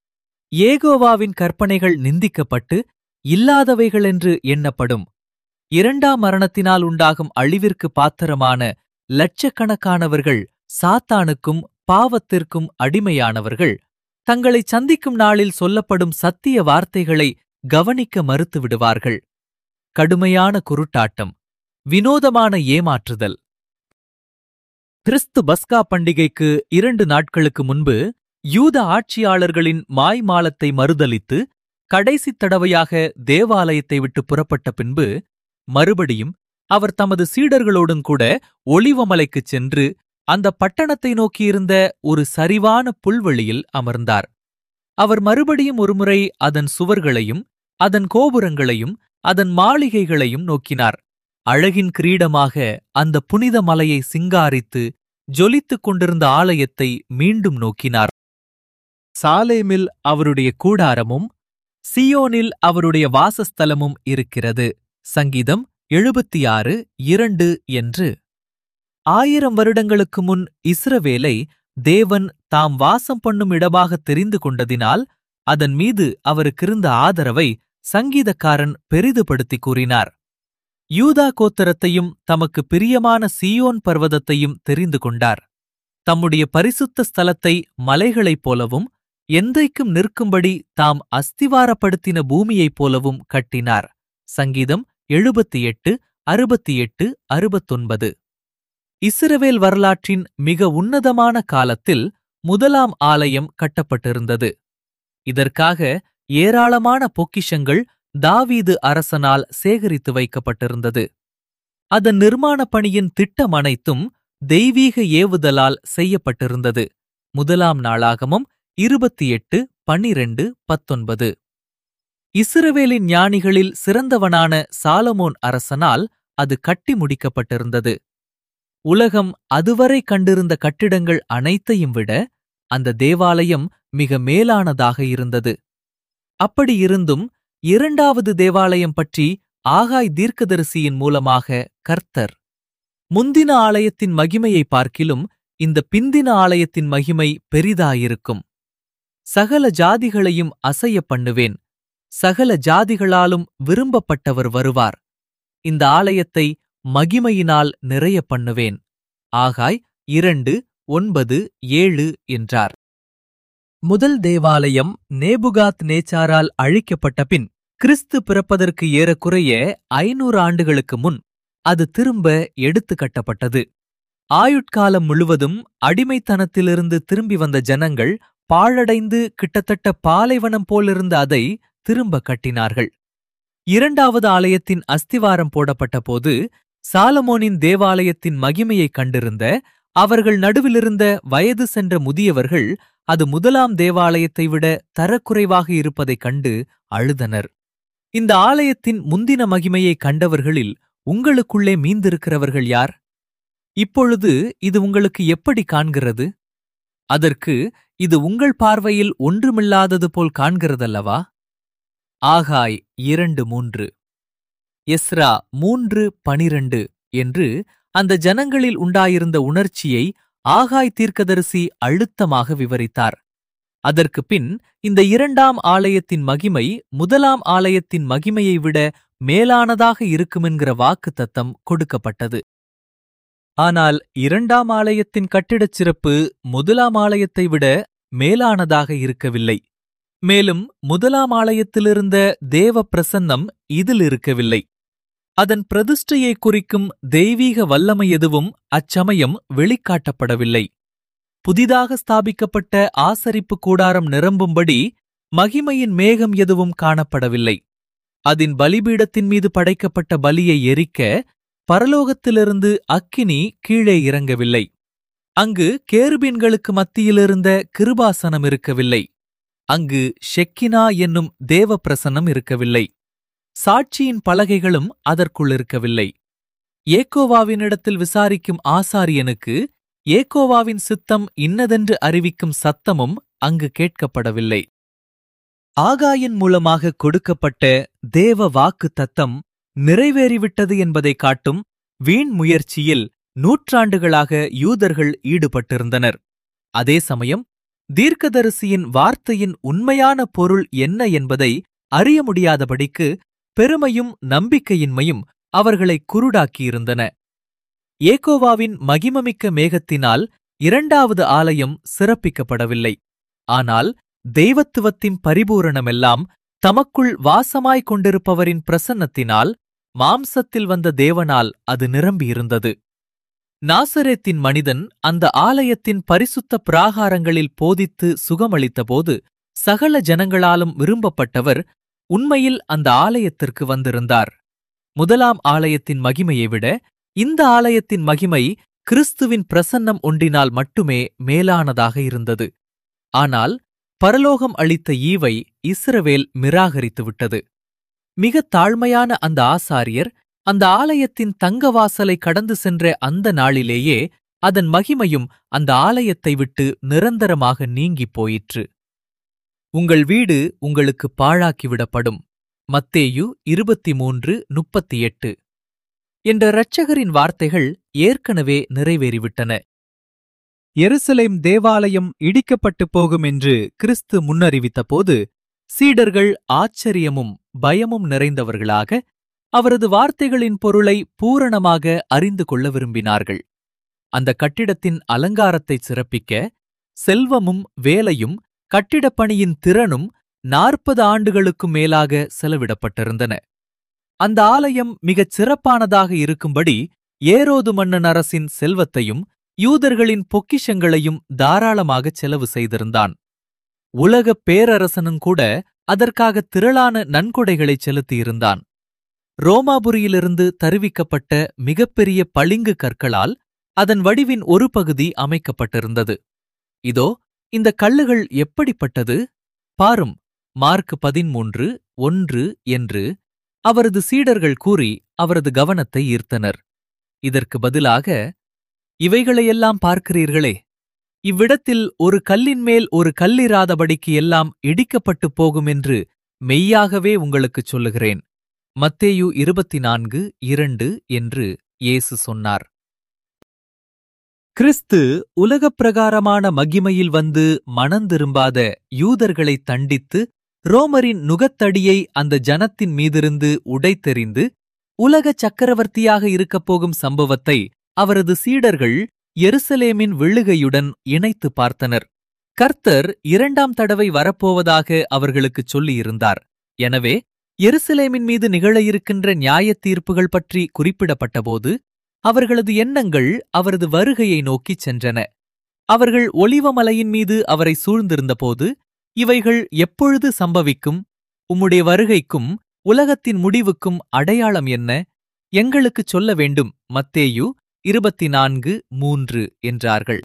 ஏகோவாவின் கற்பனைகள் நிந்திக்கப்பட்டு இல்லாதவைகளென்று எண்ணப்படும் இரண்டாம் மரணத்தினால் உண்டாகும் அழிவிற்கு பாத்திரமான லட்சக்கணக்கானவர்கள் சாத்தானுக்கும் பாவத்திற்கும் அடிமையானவர்கள் தங்களை சந்திக்கும் நாளில் சொல்லப்படும் சத்திய வார்த்தைகளை கவனிக்க மறுத்து விடுவார்கள் கடுமையான குருட்டாட்டம் வினோதமான ஏமாற்றுதல் கிறிஸ்து பஸ்கா பண்டிகைக்கு இரண்டு நாட்களுக்கு முன்பு யூத ஆட்சியாளர்களின் மாய்மாலத்தை மறுதலித்து கடைசித் தடவையாக தேவாலயத்தை விட்டு புறப்பட்ட பின்பு மறுபடியும் அவர் தமது சீடர்களோடும் கூட ஒளிவமலைக்குச் சென்று அந்த பட்டணத்தை நோக்கியிருந்த ஒரு சரிவான புல்வெளியில் அமர்ந்தார் அவர் மறுபடியும் ஒருமுறை அதன் சுவர்களையும் அதன் கோபுரங்களையும் அதன் மாளிகைகளையும் நோக்கினார் அழகின் கிரீடமாக அந்த புனித மலையை சிங்காரித்து ஜொலித்துக் கொண்டிருந்த ஆலயத்தை மீண்டும் நோக்கினார் சாலேமில் அவருடைய கூடாரமும் சியோனில் அவருடைய வாசஸ்தலமும் இருக்கிறது சங்கீதம் எழுபத்தி ஆறு இரண்டு என்று ஆயிரம் வருடங்களுக்கு முன் இஸ்ரவேலை தேவன் தாம் வாசம் பண்ணும் இடமாக தெரிந்து கொண்டதினால் அதன் மீது அவருக்கிருந்த ஆதரவை சங்கீதக்காரன் பெரிதுபடுத்தி கூறினார் யூதா கோத்தரத்தையும் தமக்கு பிரியமான சீயோன் பர்வதத்தையும் தெரிந்து கொண்டார் தம்முடைய பரிசுத்த ஸ்தலத்தை மலைகளைப் போலவும் என்றைக்கும் நிற்கும்படி தாம் அஸ்திவாரப்படுத்தின பூமியைப் போலவும் கட்டினார் சங்கீதம் எழுபத்தி எட்டு அறுபத்தி எட்டு அறுபத்தொன்பது இஸ்ரவேல் வரலாற்றின் மிக உன்னதமான காலத்தில் முதலாம் ஆலயம் கட்டப்பட்டிருந்தது இதற்காக ஏராளமான பொக்கிஷங்கள் தாவீது அரசனால் சேகரித்து வைக்கப்பட்டிருந்தது அதன் நிர்மாணப் பணியின் திட்டம் அனைத்தும் தெய்வீக ஏவுதலால் செய்யப்பட்டிருந்தது முதலாம் நாளாகமம் இருபத்தி எட்டு பன்னிரண்டு பத்தொன்பது இஸ்ரவேலின் ஞானிகளில் சிறந்தவனான சாலமோன் அரசனால் அது கட்டி முடிக்கப்பட்டிருந்தது உலகம் அதுவரை கண்டிருந்த கட்டிடங்கள் அனைத்தையும் விட அந்த தேவாலயம் மிக மேலானதாக இருந்தது அப்படியிருந்தும் இரண்டாவது தேவாலயம் பற்றி ஆகாய் தீர்க்கதரிசியின் மூலமாக கர்த்தர் முந்தின ஆலயத்தின் மகிமையை பார்க்கிலும் இந்த பிந்தின ஆலயத்தின் மகிமை பெரிதாயிருக்கும் சகல ஜாதிகளையும் அசைய பண்ணுவேன் சகல ஜாதிகளாலும் விரும்பப்பட்டவர் வருவார் இந்த ஆலயத்தை மகிமையினால் நிறைய பண்ணுவேன் ஆகாய் இரண்டு ஒன்பது ஏழு என்றார் முதல் தேவாலயம் நேபுகாத் நேச்சாரால் அழிக்கப்பட்ட பின் கிறிஸ்து பிறப்பதற்கு ஏறக்குறைய ஐநூறு ஆண்டுகளுக்கு முன் அது திரும்ப எடுத்து கட்டப்பட்டது ஆயுட்காலம் முழுவதும் அடிமைத்தனத்திலிருந்து திரும்பி வந்த ஜனங்கள் பாழடைந்து கிட்டத்தட்ட பாலைவனம் போலிருந்த அதை திரும்ப கட்டினார்கள் இரண்டாவது ஆலயத்தின் அஸ்திவாரம் போடப்பட்ட போது சாலமோனின் தேவாலயத்தின் மகிமையைக் கண்டிருந்த அவர்கள் நடுவிலிருந்த வயது சென்ற முதியவர்கள் அது முதலாம் தேவாலயத்தை விட தரக்குறைவாக இருப்பதைக் கண்டு அழுதனர் இந்த ஆலயத்தின் முந்தின மகிமையை கண்டவர்களில் உங்களுக்குள்ளே மீந்திருக்கிறவர்கள் யார் இப்பொழுது இது உங்களுக்கு எப்படி காண்கிறது அதற்கு இது உங்கள் பார்வையில் ஒன்றுமில்லாதது போல் காண்கிறதல்லவா ஆகாய் இரண்டு மூன்று எஸ்ரா மூன்று பனிரண்டு என்று அந்த ஜனங்களில் உண்டாயிருந்த உணர்ச்சியை ஆகாய் தீர்க்கதரிசி அழுத்தமாக விவரித்தார் அதற்கு பின் இந்த இரண்டாம் ஆலயத்தின் மகிமை முதலாம் ஆலயத்தின் மகிமையை விட மேலானதாக இருக்குமென்கிற வாக்கு தத்தம் கொடுக்கப்பட்டது ஆனால் இரண்டாம் ஆலயத்தின் கட்டிடச் சிறப்பு முதலாம் ஆலயத்தை விட மேலானதாக இருக்கவில்லை மேலும் முதலாம் ஆலயத்திலிருந்த தேவ பிரசன்னம் இதில் இருக்கவில்லை அதன் பிரதிஷ்டையை குறிக்கும் தெய்வீக வல்லமை எதுவும் அச்சமயம் வெளிக்காட்டப்படவில்லை புதிதாக ஸ்தாபிக்கப்பட்ட ஆசரிப்பு கூடாரம் நிரம்பும்படி மகிமையின் மேகம் எதுவும் காணப்படவில்லை அதன் பலிபீடத்தின் மீது படைக்கப்பட்ட பலியை எரிக்க பரலோகத்திலிருந்து அக்கினி கீழே இறங்கவில்லை அங்கு கேருபீன்களுக்கு மத்தியிலிருந்த கிருபாசனம் இருக்கவில்லை அங்கு ஷெக்கினா என்னும் தேவ பிரசன்னம் இருக்கவில்லை சாட்சியின் பலகைகளும் அதற்குள் இருக்கவில்லை ஏக்கோவாவினிடத்தில் விசாரிக்கும் ஆசாரியனுக்கு ஏக்கோவாவின் சித்தம் இன்னதென்று அறிவிக்கும் சத்தமும் அங்கு கேட்கப்படவில்லை ஆகாயின் மூலமாக கொடுக்கப்பட்ட தேவ வாக்கு தத்தம் நிறைவேறிவிட்டது என்பதைக் காட்டும் வீண் முயற்சியில் நூற்றாண்டுகளாக யூதர்கள் ஈடுபட்டிருந்தனர் அதே சமயம் தீர்க்கதரிசியின் வார்த்தையின் உண்மையான பொருள் என்ன என்பதை அறிய முடியாதபடிக்கு பெருமையும் நம்பிக்கையின்மையும் அவர்களை குருடாக்கியிருந்தன ஏகோவாவின் மகிமமிக்க மேகத்தினால் இரண்டாவது ஆலயம் சிறப்பிக்கப்படவில்லை ஆனால் தெய்வத்துவத்தின் பரிபூரணமெல்லாம் தமக்குள் வாசமாய்க் கொண்டிருப்பவரின் பிரசன்னத்தினால் மாம்சத்தில் வந்த தேவனால் அது நிரம்பியிருந்தது நாசரேத்தின் மனிதன் அந்த ஆலயத்தின் பரிசுத்த பிராகாரங்களில் போதித்து சுகமளித்தபோது சகல ஜனங்களாலும் விரும்பப்பட்டவர் உண்மையில் அந்த ஆலயத்திற்கு வந்திருந்தார் முதலாம் ஆலயத்தின் மகிமையை விட இந்த ஆலயத்தின் மகிமை கிறிஸ்துவின் பிரசன்னம் ஒன்றினால் மட்டுமே மேலானதாக இருந்தது ஆனால் பரலோகம் அளித்த ஈவை இஸ்ரவேல் நிராகரித்துவிட்டது மிகத் தாழ்மையான அந்த ஆசாரியர் அந்த ஆலயத்தின் தங்க வாசலை கடந்து சென்ற அந்த நாளிலேயே அதன் மகிமையும் அந்த ஆலயத்தை விட்டு நிரந்தரமாக நீங்கிப் போயிற்று உங்கள் வீடு உங்களுக்கு பாழாக்கிவிடப்படும் மத்தேயு இருபத்தி மூன்று முப்பத்தி எட்டு என்ற இரட்சகரின் வார்த்தைகள் ஏற்கனவே நிறைவேறிவிட்டன எருசலேம் தேவாலயம் இடிக்கப்பட்டு போகும் என்று கிறிஸ்து முன்னறிவித்தபோது சீடர்கள் ஆச்சரியமும் பயமும் நிறைந்தவர்களாக அவரது வார்த்தைகளின் பொருளை பூரணமாக அறிந்து கொள்ள விரும்பினார்கள் அந்த கட்டிடத்தின் அலங்காரத்தை சிறப்பிக்க செல்வமும் வேலையும் கட்டிடப் பணியின் திறனும் நாற்பது ஆண்டுகளுக்கும் மேலாக செலவிடப்பட்டிருந்தன அந்த ஆலயம் மிகச் சிறப்பானதாக இருக்கும்படி ஏரோது மன்னன் அரசின் செல்வத்தையும் யூதர்களின் பொக்கிஷங்களையும் தாராளமாகச் செலவு செய்திருந்தான் உலகப் பேரரசனும் கூட அதற்காக திரளான நன்கொடைகளைச் செலுத்தியிருந்தான் ரோமாபுரியிலிருந்து தருவிக்கப்பட்ட மிகப்பெரிய பளிங்கு கற்களால் அதன் வடிவின் ஒரு பகுதி அமைக்கப்பட்டிருந்தது இதோ இந்த கல்லுகள் எப்படிப்பட்டது பாரும் மார்க் பதிமூன்று ஒன்று என்று அவரது சீடர்கள் கூறி அவரது கவனத்தை ஈர்த்தனர் இதற்கு பதிலாக இவைகளையெல்லாம் பார்க்கிறீர்களே இவ்விடத்தில் ஒரு கல்லின் மேல் ஒரு கல்லிராதபடிக்கு எல்லாம் இடிக்கப்பட்டுப் போகும் என்று மெய்யாகவே உங்களுக்குச் சொல்லுகிறேன் மத்தேயு இருபத்தி நான்கு இரண்டு என்று இயேசு சொன்னார் கிறிஸ்து உலகப் பிரகாரமான மகிமையில் வந்து மனந்திரும்பாத யூதர்களைத் தண்டித்து ரோமரின் நுகத்தடியை அந்த ஜனத்தின் மீதிருந்து உடைத்தெறிந்து உலக சக்கரவர்த்தியாக இருக்கப் போகும் சம்பவத்தை அவரது சீடர்கள் எருசலேமின் விழுகையுடன் இணைத்து பார்த்தனர் கர்த்தர் இரண்டாம் தடவை வரப்போவதாக அவர்களுக்குச் சொல்லியிருந்தார் எனவே எருசலேமின் மீது நிகழ இருக்கின்ற நியாயத் தீர்ப்புகள் பற்றி குறிப்பிடப்பட்டபோது அவர்களது எண்ணங்கள் அவரது வருகையை நோக்கிச் சென்றன அவர்கள் ஒலிவமலையின் மீது அவரை சூழ்ந்திருந்தபோது இவைகள் எப்பொழுது சம்பவிக்கும் உம்முடைய வருகைக்கும் உலகத்தின் முடிவுக்கும் அடையாளம் என்ன எங்களுக்குச் சொல்ல வேண்டும் மத்தேயு இருபத்தி நான்கு மூன்று என்றார்கள்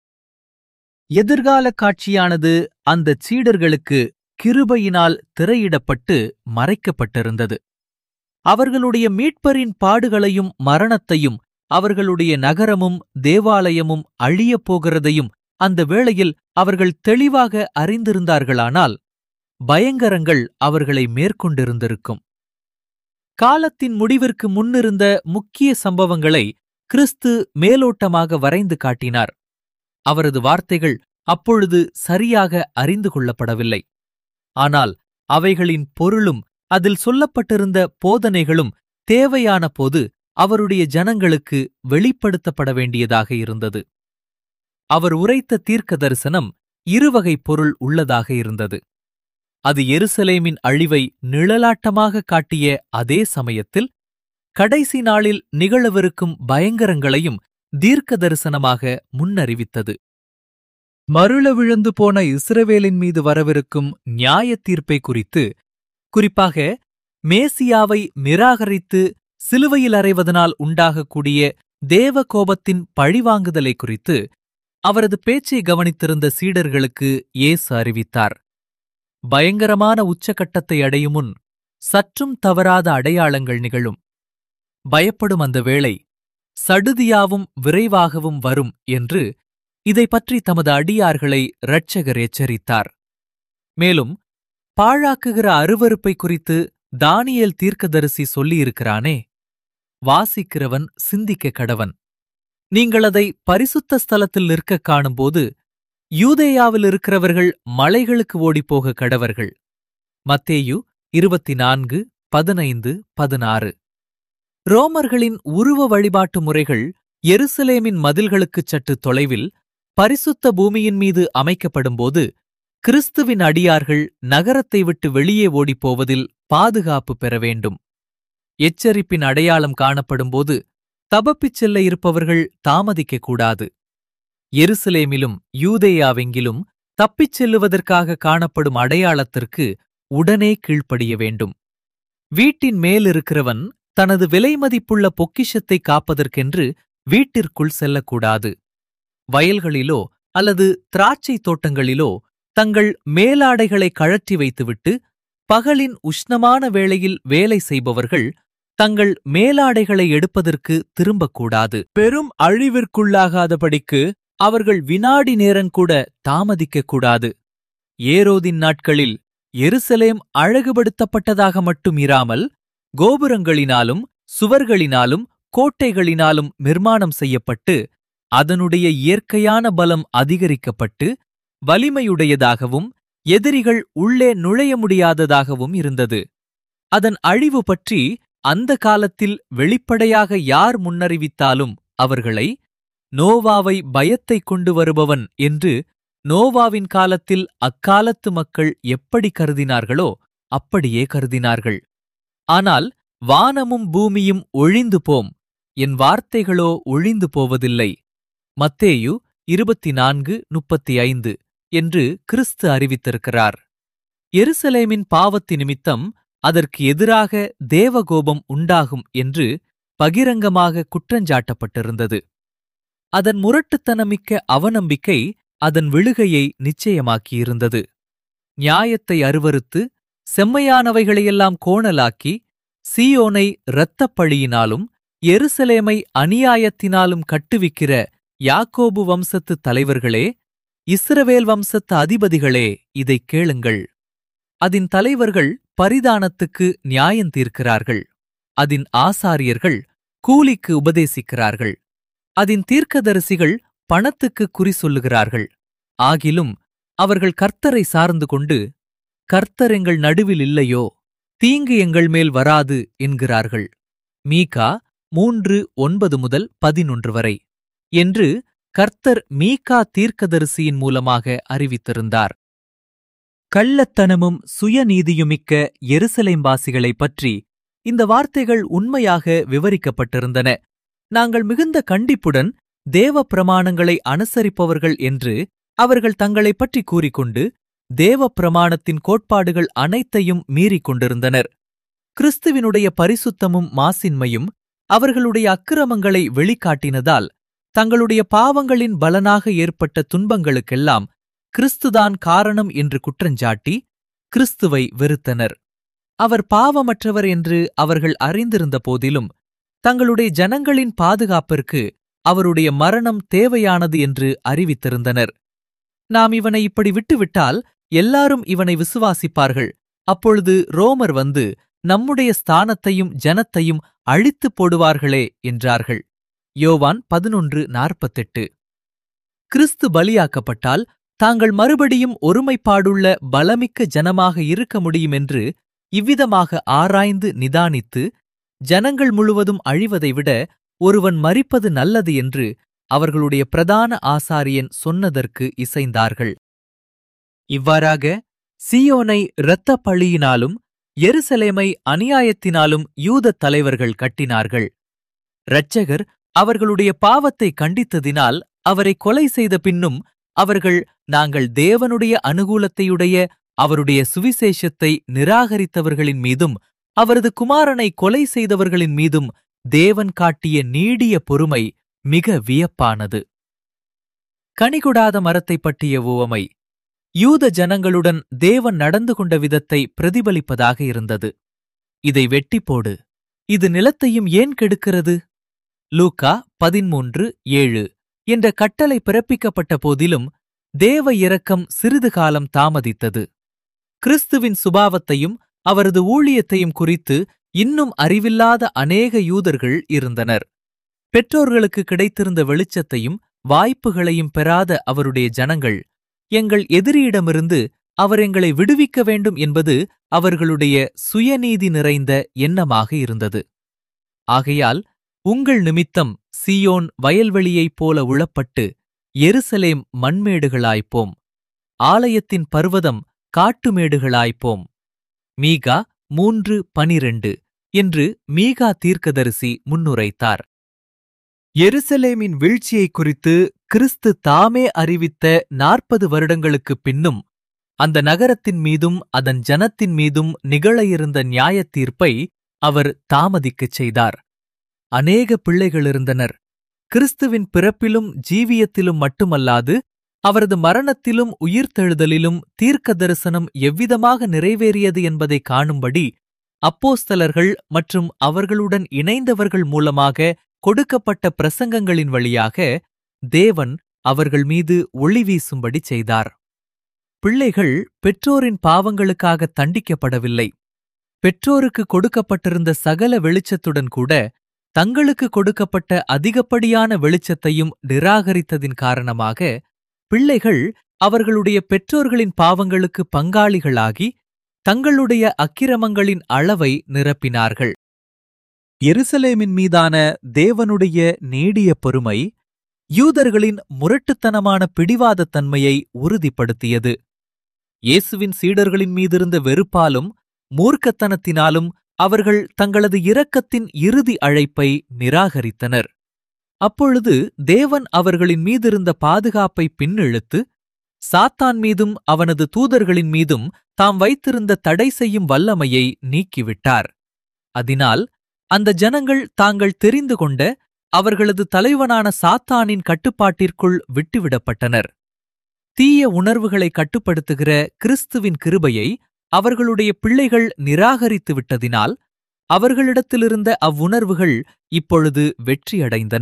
எதிர்கால காட்சியானது அந்தச் சீடர்களுக்கு கிருபையினால் திரையிடப்பட்டு மறைக்கப்பட்டிருந்தது அவர்களுடைய மீட்பரின் பாடுகளையும் மரணத்தையும் அவர்களுடைய நகரமும் தேவாலயமும் அழியப் போகிறதையும் அந்த வேளையில் அவர்கள் தெளிவாக அறிந்திருந்தார்களானால் பயங்கரங்கள் அவர்களை மேற்கொண்டிருந்திருக்கும் காலத்தின் முடிவிற்கு முன்னிருந்த முக்கிய சம்பவங்களை கிறிஸ்து மேலோட்டமாக வரைந்து காட்டினார் அவரது வார்த்தைகள் அப்பொழுது சரியாக அறிந்து கொள்ளப்படவில்லை ஆனால் அவைகளின் பொருளும் அதில் சொல்லப்பட்டிருந்த போதனைகளும் தேவையான போது அவருடைய ஜனங்களுக்கு வெளிப்படுத்தப்பட வேண்டியதாக இருந்தது அவர் உரைத்த தீர்க்க தரிசனம் இருவகை பொருள் உள்ளதாக இருந்தது அது எருசலேமின் அழிவை நிழலாட்டமாக காட்டிய அதே சமயத்தில் கடைசி நாளில் நிகழவிருக்கும் பயங்கரங்களையும் தீர்க்க தரிசனமாக முன்னறிவித்தது மருள விழுந்து போன இஸ்ரவேலின் மீது வரவிருக்கும் நியாய தீர்ப்பை குறித்து குறிப்பாக மேசியாவை நிராகரித்து சிலுவையில் அறைவதனால் உண்டாகக்கூடிய தேவ கோபத்தின் பழிவாங்குதலை குறித்து அவரது பேச்சை கவனித்திருந்த சீடர்களுக்கு இயேசு அறிவித்தார் பயங்கரமான உச்சகட்டத்தை அடையும் முன் சற்றும் தவறாத அடையாளங்கள் நிகழும் பயப்படும் அந்த வேளை சடுதியாவும் விரைவாகவும் வரும் என்று இதை பற்றி தமது அடியார்களை இரட்சகர் எச்சரித்தார் மேலும் பாழாக்குகிற அருவருப்பை குறித்து தானியேல் தீர்க்கதரிசி சொல்லியிருக்கிறானே வாசிக்கிறவன் சிந்திக்க கடவன் நீங்கள் அதை பரிசுத்த ஸ்தலத்தில் நிற்கக் காணும்போது யூதேயாவில் இருக்கிறவர்கள் மலைகளுக்கு ஓடிப்போக கடவர்கள் மத்தேயு இருபத்தி நான்கு பதினைந்து பதினாறு ரோமர்களின் உருவ வழிபாட்டு முறைகள் எருசலேமின் மதில்களுக்குச் சற்று தொலைவில் பரிசுத்த பூமியின் மீது அமைக்கப்படும்போது கிறிஸ்துவின் அடியார்கள் நகரத்தை விட்டு வெளியே ஓடிப்போவதில் பாதுகாப்பு பெற வேண்டும் எச்சரிப்பின் அடையாளம் காணப்படும்போது தபப்பிச் செல்ல இருப்பவர்கள் தாமதிக்கக் கூடாது எருசலேமிலும் யூதேயாவெங்கிலும் தப்பிச் செல்லுவதற்காக காணப்படும் அடையாளத்திற்கு உடனே கீழ்ப்படிய வேண்டும் வீட்டின் மேலிருக்கிறவன் தனது விலைமதிப்புள்ள பொக்கிஷத்தை காப்பதற்கென்று வீட்டிற்குள் செல்லக்கூடாது வயல்களிலோ அல்லது திராட்சை தோட்டங்களிலோ தங்கள் மேலாடைகளை கழற்றி வைத்துவிட்டு பகலின் உஷ்ணமான வேளையில் வேலை செய்பவர்கள் தங்கள் மேலாடைகளை எடுப்பதற்கு திரும்பக்கூடாது பெரும் அழிவிற்குள்ளாகாதபடிக்கு அவர்கள் வினாடி நேரங்கூட தாமதிக்கக் கூடாது ஏரோதின் நாட்களில் எருசலேம் அழகுபடுத்தப்பட்டதாக மட்டும் இராமல் கோபுரங்களினாலும் சுவர்களினாலும் கோட்டைகளினாலும் நிர்மாணம் செய்யப்பட்டு அதனுடைய இயற்கையான பலம் அதிகரிக்கப்பட்டு வலிமையுடையதாகவும் எதிரிகள் உள்ளே நுழைய முடியாததாகவும் இருந்தது அதன் அழிவு பற்றி அந்த காலத்தில் வெளிப்படையாக யார் முன்னறிவித்தாலும் அவர்களை நோவாவை பயத்தைக் கொண்டு வருபவன் என்று நோவாவின் காலத்தில் அக்காலத்து மக்கள் எப்படி கருதினார்களோ அப்படியே கருதினார்கள் ஆனால் வானமும் பூமியும் ஒழிந்து போம் என் வார்த்தைகளோ ஒழிந்து போவதில்லை மத்தேயு இருபத்தி நான்கு முப்பத்தி ஐந்து என்று கிறிஸ்து அறிவித்திருக்கிறார் எருசலேமின் பாவத்தி நிமித்தம் அதற்கு எதிராக தேவகோபம் உண்டாகும் என்று பகிரங்கமாக குற்றஞ்சாட்டப்பட்டிருந்தது அதன் முரட்டுத்தனமிக்க அவநம்பிக்கை அதன் விழுகையை நிச்சயமாக்கியிருந்தது நியாயத்தை அருவருத்து செம்மையானவைகளையெல்லாம் கோணலாக்கி சீயோனை இரத்தப் பழியினாலும் எருசலேமை அநியாயத்தினாலும் கட்டுவிக்கிற யாக்கோபு வம்சத்து தலைவர்களே இஸ்ரவேல் வம்சத்து அதிபதிகளே இதைக் கேளுங்கள் அதின் தலைவர்கள் பரிதானத்துக்கு நியாயம் தீர்க்கிறார்கள் அதின் ஆசாரியர்கள் கூலிக்கு உபதேசிக்கிறார்கள் அதின் தீர்க்கதரிசிகள் பணத்துக்கு குறி சொல்லுகிறார்கள் ஆகிலும் அவர்கள் கர்த்தரை சார்ந்து கொண்டு கர்த்தர் எங்கள் நடுவில் இல்லையோ தீங்கு எங்கள் மேல் வராது என்கிறார்கள் மீகா மூன்று ஒன்பது முதல் பதினொன்று வரை என்று கர்த்தர் மீகா தீர்க்கதரிசியின் மூலமாக அறிவித்திருந்தார் கள்ளத்தனமும் சுயநீதியுமிக்க எருசலேம்வாசிகளைப் பற்றி இந்த வார்த்தைகள் உண்மையாக விவரிக்கப்பட்டிருந்தன நாங்கள் மிகுந்த கண்டிப்புடன் தேவ பிரமாணங்களை அனுசரிப்பவர்கள் என்று அவர்கள் தங்களைப் பற்றி கூறிக்கொண்டு தேவ பிரமாணத்தின் கோட்பாடுகள் அனைத்தையும் மீறிக் கொண்டிருந்தனர் கிறிஸ்துவினுடைய பரிசுத்தமும் மாசின்மையும் அவர்களுடைய அக்கிரமங்களை வெளிக்காட்டினதால் தங்களுடைய பாவங்களின் பலனாக ஏற்பட்ட துன்பங்களுக்கெல்லாம் கிறிஸ்துதான் காரணம் என்று குற்றஞ்சாட்டி கிறிஸ்துவை வெறுத்தனர் அவர் பாவமற்றவர் என்று அவர்கள் அறிந்திருந்த போதிலும் தங்களுடைய ஜனங்களின் பாதுகாப்பிற்கு அவருடைய மரணம் தேவையானது என்று அறிவித்திருந்தனர் நாம் இவனை இப்படி விட்டுவிட்டால் எல்லாரும் இவனை விசுவாசிப்பார்கள் அப்பொழுது ரோமர் வந்து நம்முடைய ஸ்தானத்தையும் ஜனத்தையும் அழித்துப் போடுவார்களே என்றார்கள் யோவான் பதினொன்று நாற்பத்தெட்டு கிறிஸ்து பலியாக்கப்பட்டால் தாங்கள் மறுபடியும் ஒருமைப்பாடுள்ள பலமிக்க ஜனமாக இருக்க முடியும் என்று இவ்விதமாக ஆராய்ந்து நிதானித்து ஜனங்கள் முழுவதும் அழிவதை விட ஒருவன் மரிப்பது நல்லது என்று அவர்களுடைய பிரதான ஆசாரியன் சொன்னதற்கு இசைந்தார்கள் இவ்வாறாக சியோனை இரத்தப் பழியினாலும் எருசலேமை அநியாயத்தினாலும் யூதத் தலைவர்கள் கட்டினார்கள் இரட்சகர் அவர்களுடைய பாவத்தை கண்டித்ததினால் அவரை கொலை செய்த பின்னும் அவர்கள் நாங்கள் தேவனுடைய அனுகூலத்தையுடைய அவருடைய சுவிசேஷத்தை நிராகரித்தவர்களின் மீதும் அவரது குமாரனை கொலை செய்தவர்களின் மீதும் தேவன் காட்டிய நீடிய பொறுமை மிக வியப்பானது கனிகொடாத மரத்தைப் பற்றிய உவமை யூத ஜனங்களுடன் தேவன் நடந்து கொண்ட விதத்தை பிரதிபலிப்பதாக இருந்தது இதை வெட்டிப்போடு இது நிலத்தையும் ஏன் கெடுக்கிறது லூக்கா பதிமூன்று ஏழு என்ற கட்டளை பிறப்பிக்கப்பட்ட போதிலும் தேவ இரக்கம் சிறிது காலம் தாமதித்தது கிறிஸ்துவின் சுபாவத்தையும் அவரது ஊழியத்தையும் குறித்து இன்னும் அறிவில்லாத அநேக யூதர்கள் இருந்தனர் பெற்றோர்களுக்கு கிடைத்திருந்த வெளிச்சத்தையும் வாய்ப்புகளையும் பெறாத அவருடைய ஜனங்கள் எங்கள் எதிரியிடமிருந்து அவர் எங்களை விடுவிக்க வேண்டும் என்பது அவர்களுடைய சுயநீதி நிறைந்த எண்ணமாக இருந்தது ஆகையால் உங்கள் நிமித்தம் சியோன் வயல்வெளியைப் போல உளப்பட்டு எருசலேம் மண்மேடுகளாய்ப்போம் ஆலயத்தின் பர்வதம் காட்டுமேடுகளாய்ப்போம் மீகா மூன்று பனிரெண்டு என்று மீகா தீர்க்கதரிசி முன்னுரைத்தார் எருசலேமின் வீழ்ச்சியைக் குறித்து கிறிஸ்து தாமே அறிவித்த நாற்பது வருடங்களுக்குப் பின்னும் அந்த நகரத்தின் மீதும் அதன் ஜனத்தின் மீதும் நிகழ இருந்த நியாயத் தீர்ப்பை அவர் தாமதிக்கச் செய்தார் அநேக பிள்ளைகள் இருந்தனர் கிறிஸ்துவின் பிறப்பிலும் ஜீவியத்திலும் மட்டுமல்லாது அவரது மரணத்திலும் உயிர்த்தெழுதலிலும் தீர்க்க தரிசனம் எவ்விதமாக நிறைவேறியது என்பதை காணும்படி அப்போஸ்தலர்கள் மற்றும் அவர்களுடன் இணைந்தவர்கள் மூலமாக கொடுக்கப்பட்ட பிரசங்கங்களின் வழியாக தேவன் அவர்கள் மீது ஒளி வீசும்படி செய்தார் பிள்ளைகள் பெற்றோரின் பாவங்களுக்காக தண்டிக்கப்படவில்லை பெற்றோருக்கு கொடுக்கப்பட்டிருந்த சகல வெளிச்சத்துடன் கூட தங்களுக்கு கொடுக்கப்பட்ட அதிகப்படியான வெளிச்சத்தையும் நிராகரித்ததின் காரணமாக பிள்ளைகள் அவர்களுடைய பெற்றோர்களின் பாவங்களுக்கு பங்காளிகளாகி தங்களுடைய அக்கிரமங்களின் அளவை நிரப்பினார்கள் எருசலேமின் மீதான தேவனுடைய நீடிய பொறுமை யூதர்களின் முரட்டுத்தனமான பிடிவாதத் தன்மையை உறுதிப்படுத்தியது இயேசுவின் சீடர்களின் மீதிருந்த வெறுப்பாலும் மூர்க்கத்தனத்தினாலும் அவர்கள் தங்களது இரக்கத்தின் இறுதி அழைப்பை நிராகரித்தனர் அப்பொழுது தேவன் அவர்களின் மீதிருந்த பாதுகாப்பை பின்னிழுத்து சாத்தான் மீதும் அவனது தூதர்களின் மீதும் தாம் வைத்திருந்த தடை செய்யும் வல்லமையை நீக்கிவிட்டார் அதனால் அந்த ஜனங்கள் தாங்கள் தெரிந்து கொண்ட அவர்களது தலைவனான சாத்தானின் கட்டுப்பாட்டிற்குள் விட்டுவிடப்பட்டனர் தீய உணர்வுகளை கட்டுப்படுத்துகிற கிறிஸ்துவின் கிருபையை அவர்களுடைய பிள்ளைகள் நிராகரித்து விட்டதினால் அவர்களிடத்திலிருந்த அவ்வுணர்வுகள் இப்பொழுது வெற்றியடைந்தன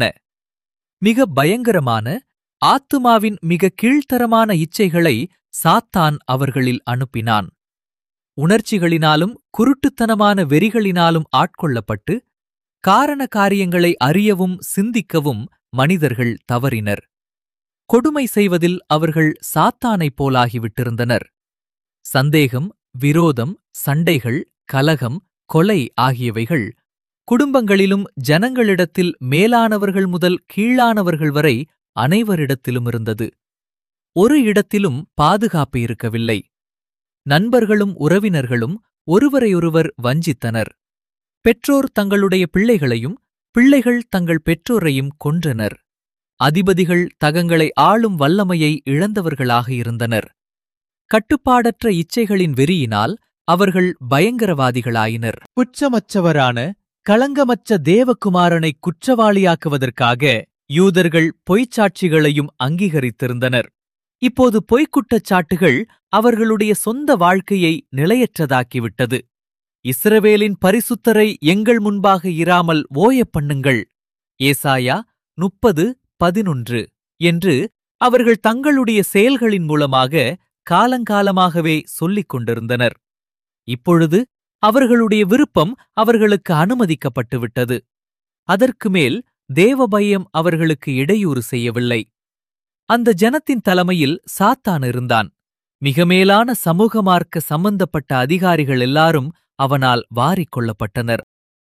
மிக பயங்கரமான ஆத்துமாவின் மிக கீழ்த்தரமான இச்சைகளை சாத்தான் அவர்களில் அனுப்பினான் உணர்ச்சிகளினாலும் குருட்டுத்தனமான வெறிகளினாலும் ஆட்கொள்ளப்பட்டு காரண காரியங்களை அறியவும் சிந்திக்கவும் மனிதர்கள் தவறினர் கொடுமை செய்வதில் அவர்கள் சாத்தானைப் போலாகிவிட்டிருந்தனர் சந்தேகம் விரோதம் சண்டைகள் கலகம் கொலை ஆகியவைகள் குடும்பங்களிலும் ஜனங்களிடத்தில் மேலானவர்கள் முதல் கீழானவர்கள் வரை அனைவரிடத்திலும் இருந்தது ஒரு இடத்திலும் பாதுகாப்பு இருக்கவில்லை நண்பர்களும் உறவினர்களும் ஒருவரையொருவர் வஞ்சித்தனர் பெற்றோர் தங்களுடைய பிள்ளைகளையும் பிள்ளைகள் தங்கள் பெற்றோரையும் கொன்றனர் அதிபதிகள் தகங்களை ஆளும் வல்லமையை இழந்தவர்களாக இருந்தனர் கட்டுப்பாடற்ற இச்சைகளின் வெறியினால் அவர்கள் பயங்கரவாதிகளாயினர் குற்றமற்றவரான களங்கமற்ற தேவகுமாரனை குற்றவாளியாக்குவதற்காக யூதர்கள் பொய்ச்சாட்சிகளையும் அங்கீகரித்திருந்தனர் இப்போது பொய்க்குற்றச்சாட்டுகள் அவர்களுடைய சொந்த வாழ்க்கையை நிலையற்றதாக்கிவிட்டது இஸ்ரவேலின் பரிசுத்தரை எங்கள் முன்பாக இராமல் ஓயப் பண்ணுங்கள் ஏசாயா முப்பது பதினொன்று என்று அவர்கள் தங்களுடைய செயல்களின் மூலமாக காலங்காலமாகவே சொல்லிக் கொண்டிருந்தனர் இப்பொழுது அவர்களுடைய விருப்பம் அவர்களுக்கு அனுமதிக்கப்பட்டுவிட்டது அதற்கு மேல் தேவபயம் அவர்களுக்கு இடையூறு செய்யவில்லை அந்த ஜனத்தின் தலைமையில் சாத்தான் இருந்தான் மிக மேலான சமூக மார்க்க சம்பந்தப்பட்ட அதிகாரிகள் எல்லாரும் அவனால் வாரிக் கொள்ளப்பட்டனர்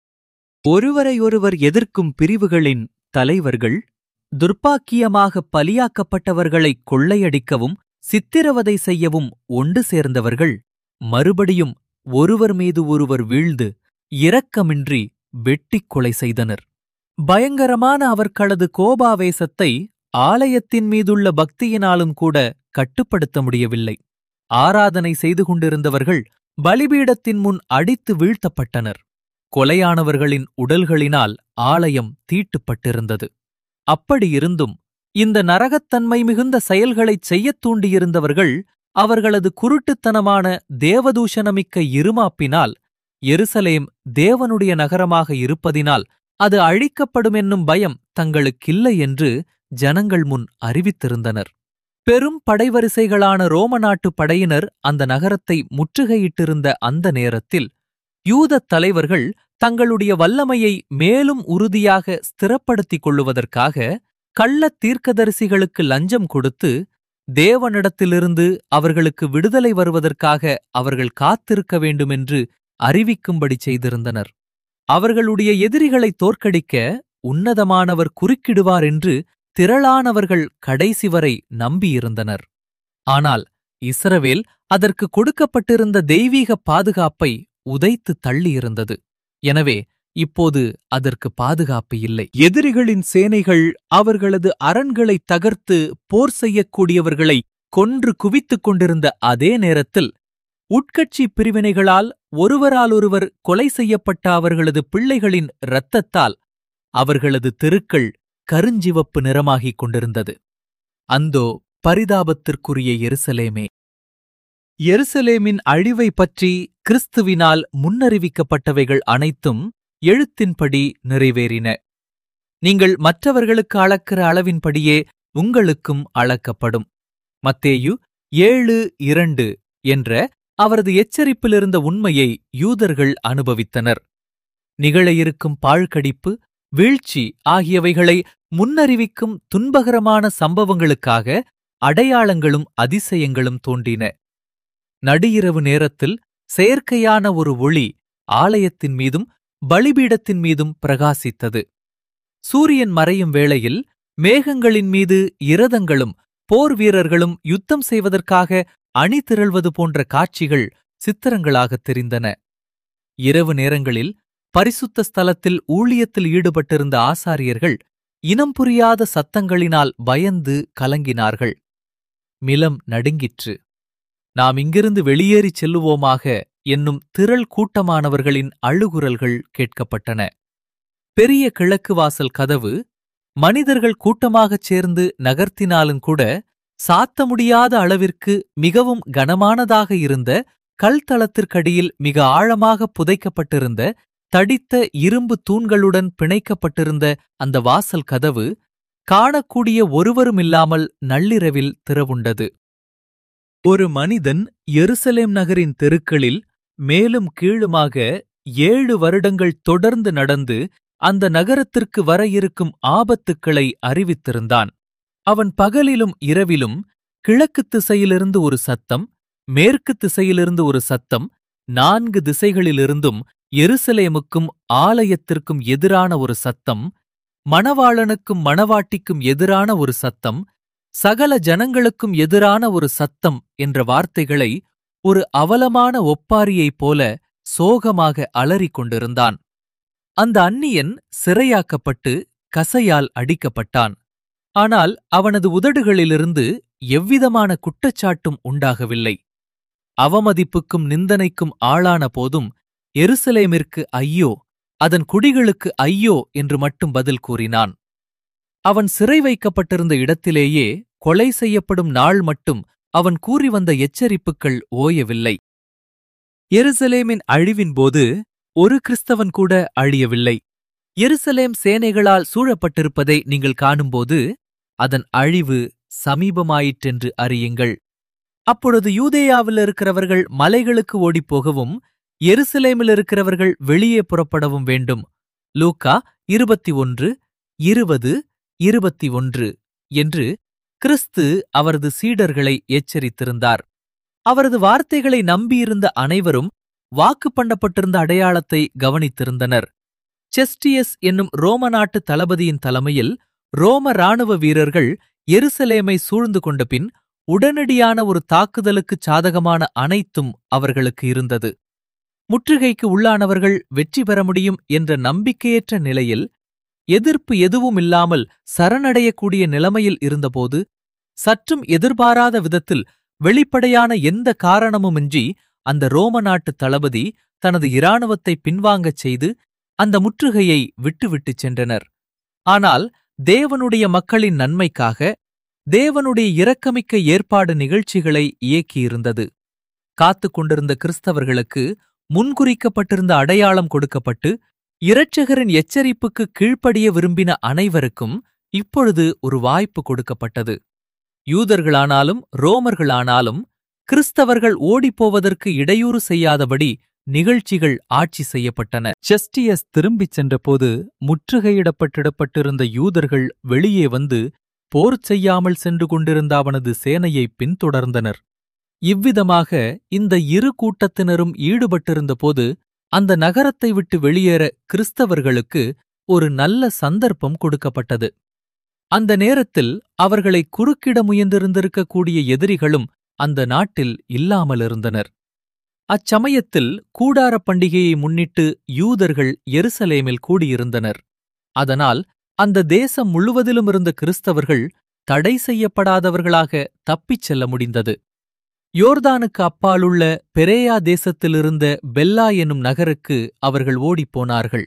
ஒருவரையொருவர் எதிர்க்கும் பிரிவுகளின் தலைவர்கள் துர்ப்பாக்கியமாக பலியாக்கப்பட்டவர்களை கொள்ளையடிக்கவும் சித்திரவதை செய்யவும் ஒன்று சேர்ந்தவர்கள் மறுபடியும் ஒருவர் மீது ஒருவர் வீழ்ந்து இரக்கமின்றி வெட்டிக் கொலை செய்தனர் பயங்கரமான அவர்களது கோபாவேசத்தை ஆலயத்தின் மீதுள்ள பக்தியினாலும் கூட கட்டுப்படுத்த முடியவில்லை ஆராதனை செய்து கொண்டிருந்தவர்கள் பலிபீடத்தின் முன் அடித்து வீழ்த்தப்பட்டனர் கொலையானவர்களின் உடல்களினால் ஆலயம் தீட்டுப்பட்டிருந்தது அப்படியிருந்தும் இந்த நரகத்தன்மை மிகுந்த செயல்களைச் செய்யத் தூண்டியிருந்தவர்கள் அவர்களது குருட்டுத்தனமான தேவதூஷணமிக்க இருமாப்பினால் எருசலேம் தேவனுடைய நகரமாக இருப்பதினால் அது அழிக்கப்படும் என்னும் பயம் தங்களுக்கில்லை என்று ஜனங்கள் முன் அறிவித்திருந்தனர் பெரும் படைவரிசைகளான ரோம நாட்டு படையினர் அந்த நகரத்தை முற்றுகையிட்டிருந்த அந்த நேரத்தில் யூதத் தலைவர்கள் தங்களுடைய வல்லமையை மேலும் உறுதியாக ஸ்திரப்படுத்திக் கொள்ளுவதற்காக கள்ளத் தீர்க்கதரிசிகளுக்கு லஞ்சம் கொடுத்து தேவனிடத்திலிருந்து அவர்களுக்கு விடுதலை வருவதற்காக அவர்கள் காத்திருக்க வேண்டுமென்று அறிவிக்கும்படி செய்திருந்தனர் அவர்களுடைய எதிரிகளை தோற்கடிக்க உன்னதமானவர் குறுக்கிடுவார் என்று திரளானவர்கள் கடைசி வரை நம்பியிருந்தனர் ஆனால் இஸ்ரவேல் அதற்கு கொடுக்கப்பட்டிருந்த தெய்வீக பாதுகாப்பை உதைத்து தள்ளியிருந்தது எனவே இப்போது அதற்கு பாதுகாப்பு இல்லை எதிரிகளின் சேனைகள் அவர்களது அரண்களை தகர்த்து போர் செய்யக்கூடியவர்களை கொன்று குவித்துக் கொண்டிருந்த அதே நேரத்தில் உட்கட்சி பிரிவினைகளால் ஒருவராலொருவர் கொலை செய்யப்பட்ட அவர்களது பிள்ளைகளின் இரத்தத்தால் அவர்களது தெருக்கள் கருஞ்சிவப்பு நிறமாகிக் கொண்டிருந்தது அந்தோ பரிதாபத்திற்குரிய எருசலேமே எருசலேமின் அழிவை பற்றி கிறிஸ்துவினால் முன்னறிவிக்கப்பட்டவைகள் அனைத்தும் எழுத்தின்படி நிறைவேறின நீங்கள் மற்றவர்களுக்கு அளக்கிற அளவின்படியே உங்களுக்கும் அளக்கப்படும் மத்தேயு ஏழு இரண்டு என்ற அவரது எச்சரிப்பிலிருந்த உண்மையை யூதர்கள் அனுபவித்தனர் நிகழ இருக்கும் பாழ்கடிப்பு வீழ்ச்சி ஆகியவைகளை முன்னறிவிக்கும் துன்பகரமான சம்பவங்களுக்காக அடையாளங்களும் அதிசயங்களும் தோன்றின நடுஇரவு நேரத்தில் செயற்கையான ஒரு ஒளி ஆலயத்தின் மீதும் பலிபீடத்தின் மீதும் பிரகாசித்தது சூரியன் மறையும் வேளையில் மேகங்களின் மீது இரதங்களும் போர் வீரர்களும் யுத்தம் செய்வதற்காக அணி திரள்வது போன்ற காட்சிகள் சித்திரங்களாகத் தெரிந்தன இரவு நேரங்களில் பரிசுத்த ஸ்தலத்தில் ஊழியத்தில் ஈடுபட்டிருந்த ஆசாரியர்கள் இனம் புரியாத சத்தங்களினால் பயந்து கலங்கினார்கள் மிலம் நடுங்கிற்று நாம் இங்கிருந்து வெளியேறிச் செல்லுவோமாக என்னும் திரள் கூட்டமானவர்களின் அழுகுரல்கள் கேட்கப்பட்டன பெரிய கிழக்கு வாசல் கதவு மனிதர்கள் கூட்டமாகச் சேர்ந்து நகர்த்தினாலும் கூட சாத்த முடியாத அளவிற்கு மிகவும் கனமானதாக இருந்த கல்தளத்திற்கடியில் மிக ஆழமாக புதைக்கப்பட்டிருந்த தடித்த இரும்பு தூண்களுடன் பிணைக்கப்பட்டிருந்த அந்த வாசல் கதவு காணக்கூடிய ஒருவருமில்லாமல் நள்ளிரவில் திறவுண்டது ஒரு மனிதன் எருசலேம் நகரின் தெருக்களில் மேலும் கீழுமாக ஏழு வருடங்கள் தொடர்ந்து நடந்து அந்த நகரத்திற்கு வர இருக்கும் ஆபத்துக்களை அறிவித்திருந்தான் அவன் பகலிலும் இரவிலும் கிழக்கு திசையிலிருந்து ஒரு சத்தம் மேற்கு திசையிலிருந்து ஒரு சத்தம் நான்கு திசைகளிலிருந்தும் எருசலேமுக்கும் ஆலயத்திற்கும் எதிரான ஒரு சத்தம் மணவாளனுக்கும் மணவாட்டிக்கும் எதிரான ஒரு சத்தம் சகல ஜனங்களுக்கும் எதிரான ஒரு சத்தம் என்ற வார்த்தைகளை ஒரு அவலமான ஒப்பாரியைப் போல சோகமாக அலறிக் கொண்டிருந்தான் அந்த அந்நியன் சிறையாக்கப்பட்டு கசையால் அடிக்கப்பட்டான் ஆனால் அவனது உதடுகளிலிருந்து எவ்விதமான குற்றச்சாட்டும் உண்டாகவில்லை அவமதிப்புக்கும் நிந்தனைக்கும் ஆளான போதும் எருசலேமிற்கு ஐயோ அதன் குடிகளுக்கு ஐயோ என்று மட்டும் பதில் கூறினான் அவன் சிறை வைக்கப்பட்டிருந்த இடத்திலேயே கொலை செய்யப்படும் நாள் மட்டும் அவன் கூறி வந்த எச்சரிப்புகள் ஓயவில்லை எருசலேமின் அழிவின் போது ஒரு கிறிஸ்தவன் கூட அழியவில்லை எருசலேம் சேனைகளால் சூழப்பட்டிருப்பதை நீங்கள் காணும்போது அதன் அழிவு சமீபமாயிற்றென்று அறியுங்கள் அப்பொழுது யூதேயாவில் இருக்கிறவர்கள் மலைகளுக்கு ஓடிப்போகவும் எருசலேமில் இருக்கிறவர்கள் வெளியே புறப்படவும் வேண்டும் லூக்கா இருபத்தி ஒன்று இருபது இருபத்தி ஒன்று என்று கிறிஸ்து அவரது சீடர்களை எச்சரித்திருந்தார் அவரது வார்த்தைகளை நம்பியிருந்த அனைவரும் வாக்கு பண்ணப்பட்டிருந்த அடையாளத்தை கவனித்திருந்தனர் செஸ்டியஸ் என்னும் ரோம நாட்டு தளபதியின் தலைமையில் ரோம ராணுவ வீரர்கள் எருசலேமை சூழ்ந்து கொண்ட பின் உடனடியான ஒரு தாக்குதலுக்குச் சாதகமான அனைத்தும் அவர்களுக்கு இருந்தது முற்றுகைக்கு உள்ளானவர்கள் வெற்றி பெற முடியும் என்ற நம்பிக்கையற்ற நிலையில் எதிர்ப்பு எதுவும் இல்லாமல் சரணடையக்கூடிய நிலைமையில் இருந்தபோது சற்றும் எதிர்பாராத விதத்தில் வெளிப்படையான எந்த காரணமுமின்றி அந்த ரோம நாட்டு தளபதி தனது இராணுவத்தை பின்வாங்கச் செய்து அந்த முற்றுகையை விட்டுவிட்டுச் சென்றனர் ஆனால் தேவனுடைய மக்களின் நன்மைக்காக தேவனுடைய இரக்கமிக்க ஏற்பாடு நிகழ்ச்சிகளை இயக்கியிருந்தது காத்துக் கொண்டிருந்த கிறிஸ்தவர்களுக்கு முன்குறிக்கப்பட்டிருந்த அடையாளம் கொடுக்கப்பட்டு இரட்சகரின் எச்சரிப்புக்கு கீழ்ப்படிய விரும்பின அனைவருக்கும் இப்பொழுது ஒரு வாய்ப்பு கொடுக்கப்பட்டது யூதர்களானாலும் ரோமர்களானாலும் கிறிஸ்தவர்கள் ஓடிப்போவதற்கு இடையூறு செய்யாதபடி நிகழ்ச்சிகள் ஆட்சி செய்யப்பட்டன செஸ்டியஸ் திரும்பிச் சென்றபோது முற்றுகையிடப்பட்டிடப்பட்டிருந்த யூதர்கள் வெளியே வந்து போர் செய்யாமல் சென்று கொண்டிருந்த அவனது சேனையை பின்தொடர்ந்தனர் இவ்விதமாக இந்த இரு கூட்டத்தினரும் ஈடுபட்டிருந்தபோது அந்த நகரத்தை விட்டு வெளியேற கிறிஸ்தவர்களுக்கு ஒரு நல்ல சந்தர்ப்பம் கொடுக்கப்பட்டது அந்த நேரத்தில் அவர்களை குறுக்கிட முயன்றிருந்திருக்கக்கூடிய எதிரிகளும் அந்த நாட்டில் இல்லாமலிருந்தனர் அச்சமயத்தில் கூடாரப் பண்டிகையை முன்னிட்டு யூதர்கள் எருசலேமில் கூடியிருந்தனர் அதனால் அந்த தேசம் முழுவதிலும் இருந்த கிறிஸ்தவர்கள் தடை செய்யப்படாதவர்களாக தப்பிச் செல்ல முடிந்தது யோர்தானுக்கு அப்பாலுள்ள பெரேயா தேசத்திலிருந்த பெல்லா என்னும் நகருக்கு அவர்கள் ஓடிப்போனார்கள்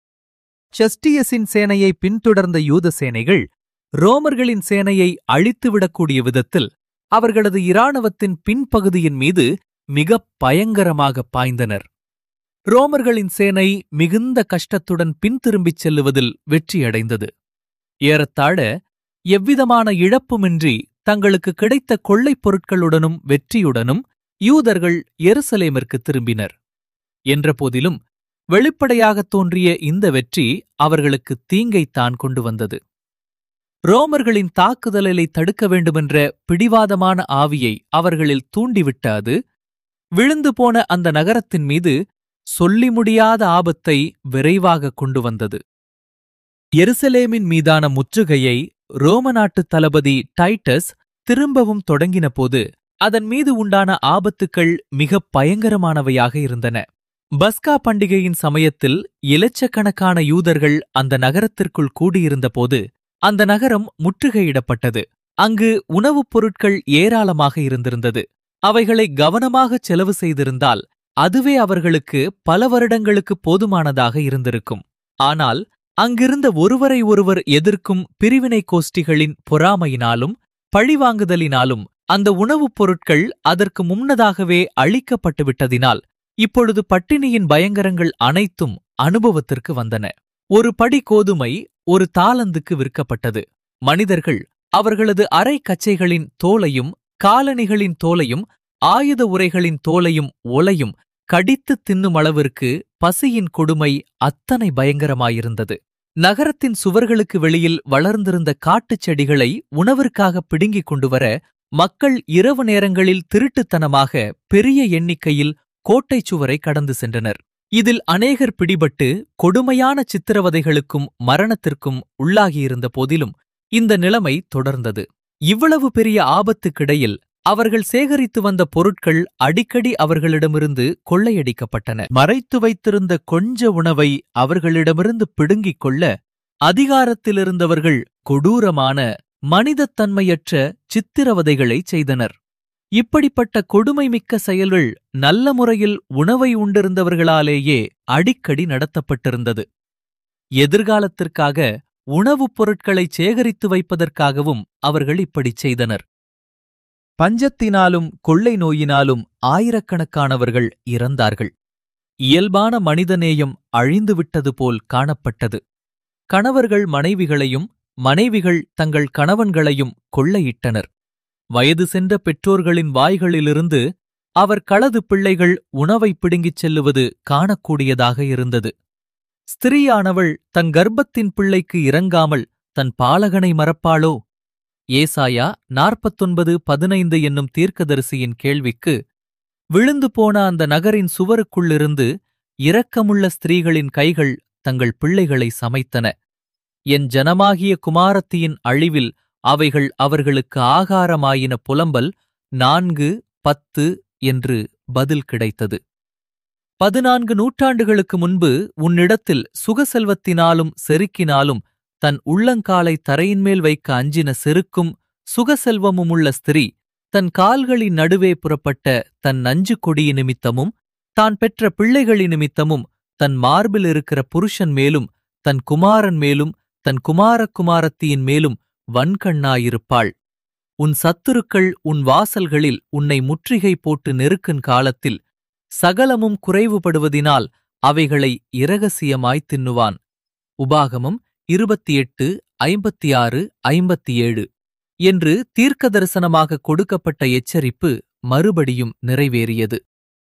செஸ்டியஸின் சேனையை பின்தொடர்ந்த யூத சேனைகள் ரோமர்களின் சேனையை அழித்துவிடக்கூடிய விதத்தில் அவர்களது இராணுவத்தின் பின்பகுதியின் மீது மிகப் பயங்கரமாக பாய்ந்தனர் ரோமர்களின் சேனை மிகுந்த கஷ்டத்துடன் பின்திரும்பிச் செல்லுவதில் வெற்றியடைந்தது ஏறத்தாழ எவ்விதமான இழப்புமின்றி தங்களுக்கு கிடைத்த கொள்ளைப் பொருட்களுடனும் வெற்றியுடனும் யூதர்கள் எருசலேமிற்கு திரும்பினர் என்றபோதிலும் வெளிப்படையாகத் தோன்றிய இந்த வெற்றி அவர்களுக்கு தீங்கைத்தான் கொண்டு வந்தது ரோமர்களின் தாக்குதலை தடுக்க வேண்டுமென்ற பிடிவாதமான ஆவியை அவர்களில் தூண்டிவிட்ட அது விழுந்து போன அந்த நகரத்தின் மீது சொல்லி முடியாத ஆபத்தை விரைவாக கொண்டு வந்தது எருசலேமின் மீதான முற்றுகையை ரோம நாட்டு தளபதி டைட்டஸ் திரும்பவும் தொடங்கினபோது அதன் மீது உண்டான ஆபத்துக்கள் மிக பயங்கரமானவையாக இருந்தன பஸ்கா பண்டிகையின் சமயத்தில் இலட்சக்கணக்கான யூதர்கள் அந்த நகரத்திற்குள் கூடியிருந்தபோது அந்த நகரம் முற்றுகையிடப்பட்டது அங்கு உணவுப் பொருட்கள் ஏராளமாக இருந்திருந்தது அவைகளை கவனமாகச் செலவு செய்திருந்தால் அதுவே அவர்களுக்கு பல வருடங்களுக்கு போதுமானதாக இருந்திருக்கும் ஆனால் அங்கிருந்த ஒருவரை ஒருவர் எதிர்க்கும் பிரிவினை கோஷ்டிகளின் பொறாமையினாலும் பழிவாங்குதலினாலும் அந்த உணவுப் பொருட்கள் அதற்கு முன்னதாகவே அழிக்கப்பட்டு விட்டதினால் இப்பொழுது பட்டினியின் பயங்கரங்கள் அனைத்தும் அனுபவத்திற்கு வந்தன ஒரு படி கோதுமை ஒரு தாளந்துக்கு விற்கப்பட்டது மனிதர்கள் அவர்களது அரை கச்சைகளின் தோலையும் காலணிகளின் தோலையும் ஆயுத உரைகளின் தோலையும் ஒலையும் கடித்துத் தின்னும் அளவிற்கு பசியின் கொடுமை அத்தனை பயங்கரமாயிருந்தது நகரத்தின் சுவர்களுக்கு வெளியில் வளர்ந்திருந்த காட்டுச் செடிகளை உணவிற்காக பிடுங்கிக் கொண்டு வர மக்கள் இரவு நேரங்களில் திருட்டுத்தனமாக பெரிய எண்ணிக்கையில் கோட்டைச் சுவரை கடந்து சென்றனர் இதில் அநேகர் பிடிபட்டு கொடுமையான சித்திரவதைகளுக்கும் மரணத்திற்கும் உள்ளாகியிருந்த போதிலும் இந்த நிலைமை தொடர்ந்தது இவ்வளவு பெரிய ஆபத்துக்கிடையில் அவர்கள் சேகரித்து வந்த பொருட்கள் அடிக்கடி அவர்களிடமிருந்து கொள்ளையடிக்கப்பட்டன மறைத்து வைத்திருந்த கொஞ்ச உணவை அவர்களிடமிருந்து பிடுங்கிக் கொள்ள அதிகாரத்திலிருந்தவர்கள் கொடூரமான மனிதத்தன்மையற்ற சித்திரவதைகளை செய்தனர் இப்படிப்பட்ட கொடுமைமிக்க செயல்கள் நல்ல முறையில் உணவை உண்டிருந்தவர்களாலேயே அடிக்கடி நடத்தப்பட்டிருந்தது எதிர்காலத்திற்காக உணவுப் பொருட்களை சேகரித்து வைப்பதற்காகவும் அவர்கள் இப்படிச் செய்தனர் பஞ்சத்தினாலும் கொள்ளை நோயினாலும் ஆயிரக்கணக்கானவர்கள் இறந்தார்கள் இயல்பான மனிதநேயம் அழிந்துவிட்டது போல் காணப்பட்டது கணவர்கள் மனைவிகளையும் மனைவிகள் தங்கள் கணவன்களையும் கொள்ளையிட்டனர் வயது சென்ற பெற்றோர்களின் வாய்களிலிருந்து அவர் களது பிள்ளைகள் உணவை பிடுங்கிச் செல்லுவது காணக்கூடியதாக இருந்தது ஸ்திரீயானவள் தன் கர்ப்பத்தின் பிள்ளைக்கு இறங்காமல் தன் பாலகனை மறப்பாளோ ஏசாயா நாற்பத்தொன்பது பதினைந்து என்னும் தீர்க்கதரிசியின் கேள்விக்கு விழுந்து போன அந்த நகரின் சுவருக்குள்ளிருந்து இரக்கமுள்ள ஸ்திரீகளின் கைகள் தங்கள் பிள்ளைகளை சமைத்தன என் ஜனமாகிய குமாரத்தியின் அழிவில் அவைகள் அவர்களுக்கு ஆகாரமாயின புலம்பல் நான்கு பத்து என்று பதில் கிடைத்தது பதினான்கு நூற்றாண்டுகளுக்கு முன்பு உன்னிடத்தில் சுகசெல்வத்தினாலும் செருக்கினாலும் தன் உள்ளங்காலை தரையின்மேல் வைக்க அஞ்சின செருக்கும் சுகசெல்வமுமுள்ள ஸ்திரீ தன் கால்களின் நடுவே புறப்பட்ட தன் நஞ்சு கொடிய நிமித்தமும் தான் பெற்ற பிள்ளைகளின் நிமித்தமும் தன் மார்பில் இருக்கிற புருஷன் மேலும் தன் குமாரன் மேலும் தன் குமாரக்குமாரத்தியின் மேலும் வன்கண்ணாயிருப்பாள் உன் சத்துருக்கள் உன் வாசல்களில் உன்னை முற்றுகை போட்டு நெருக்குன் காலத்தில் சகலமும் குறைவுபடுவதினால் அவைகளை இரகசியமாய் தின்னுவான் உபாகமம் இருபத்தி எட்டு ஐம்பத்தி ஆறு ஐம்பத்தி ஏழு என்று தீர்க்க தரிசனமாக கொடுக்கப்பட்ட எச்சரிப்பு மறுபடியும் நிறைவேறியது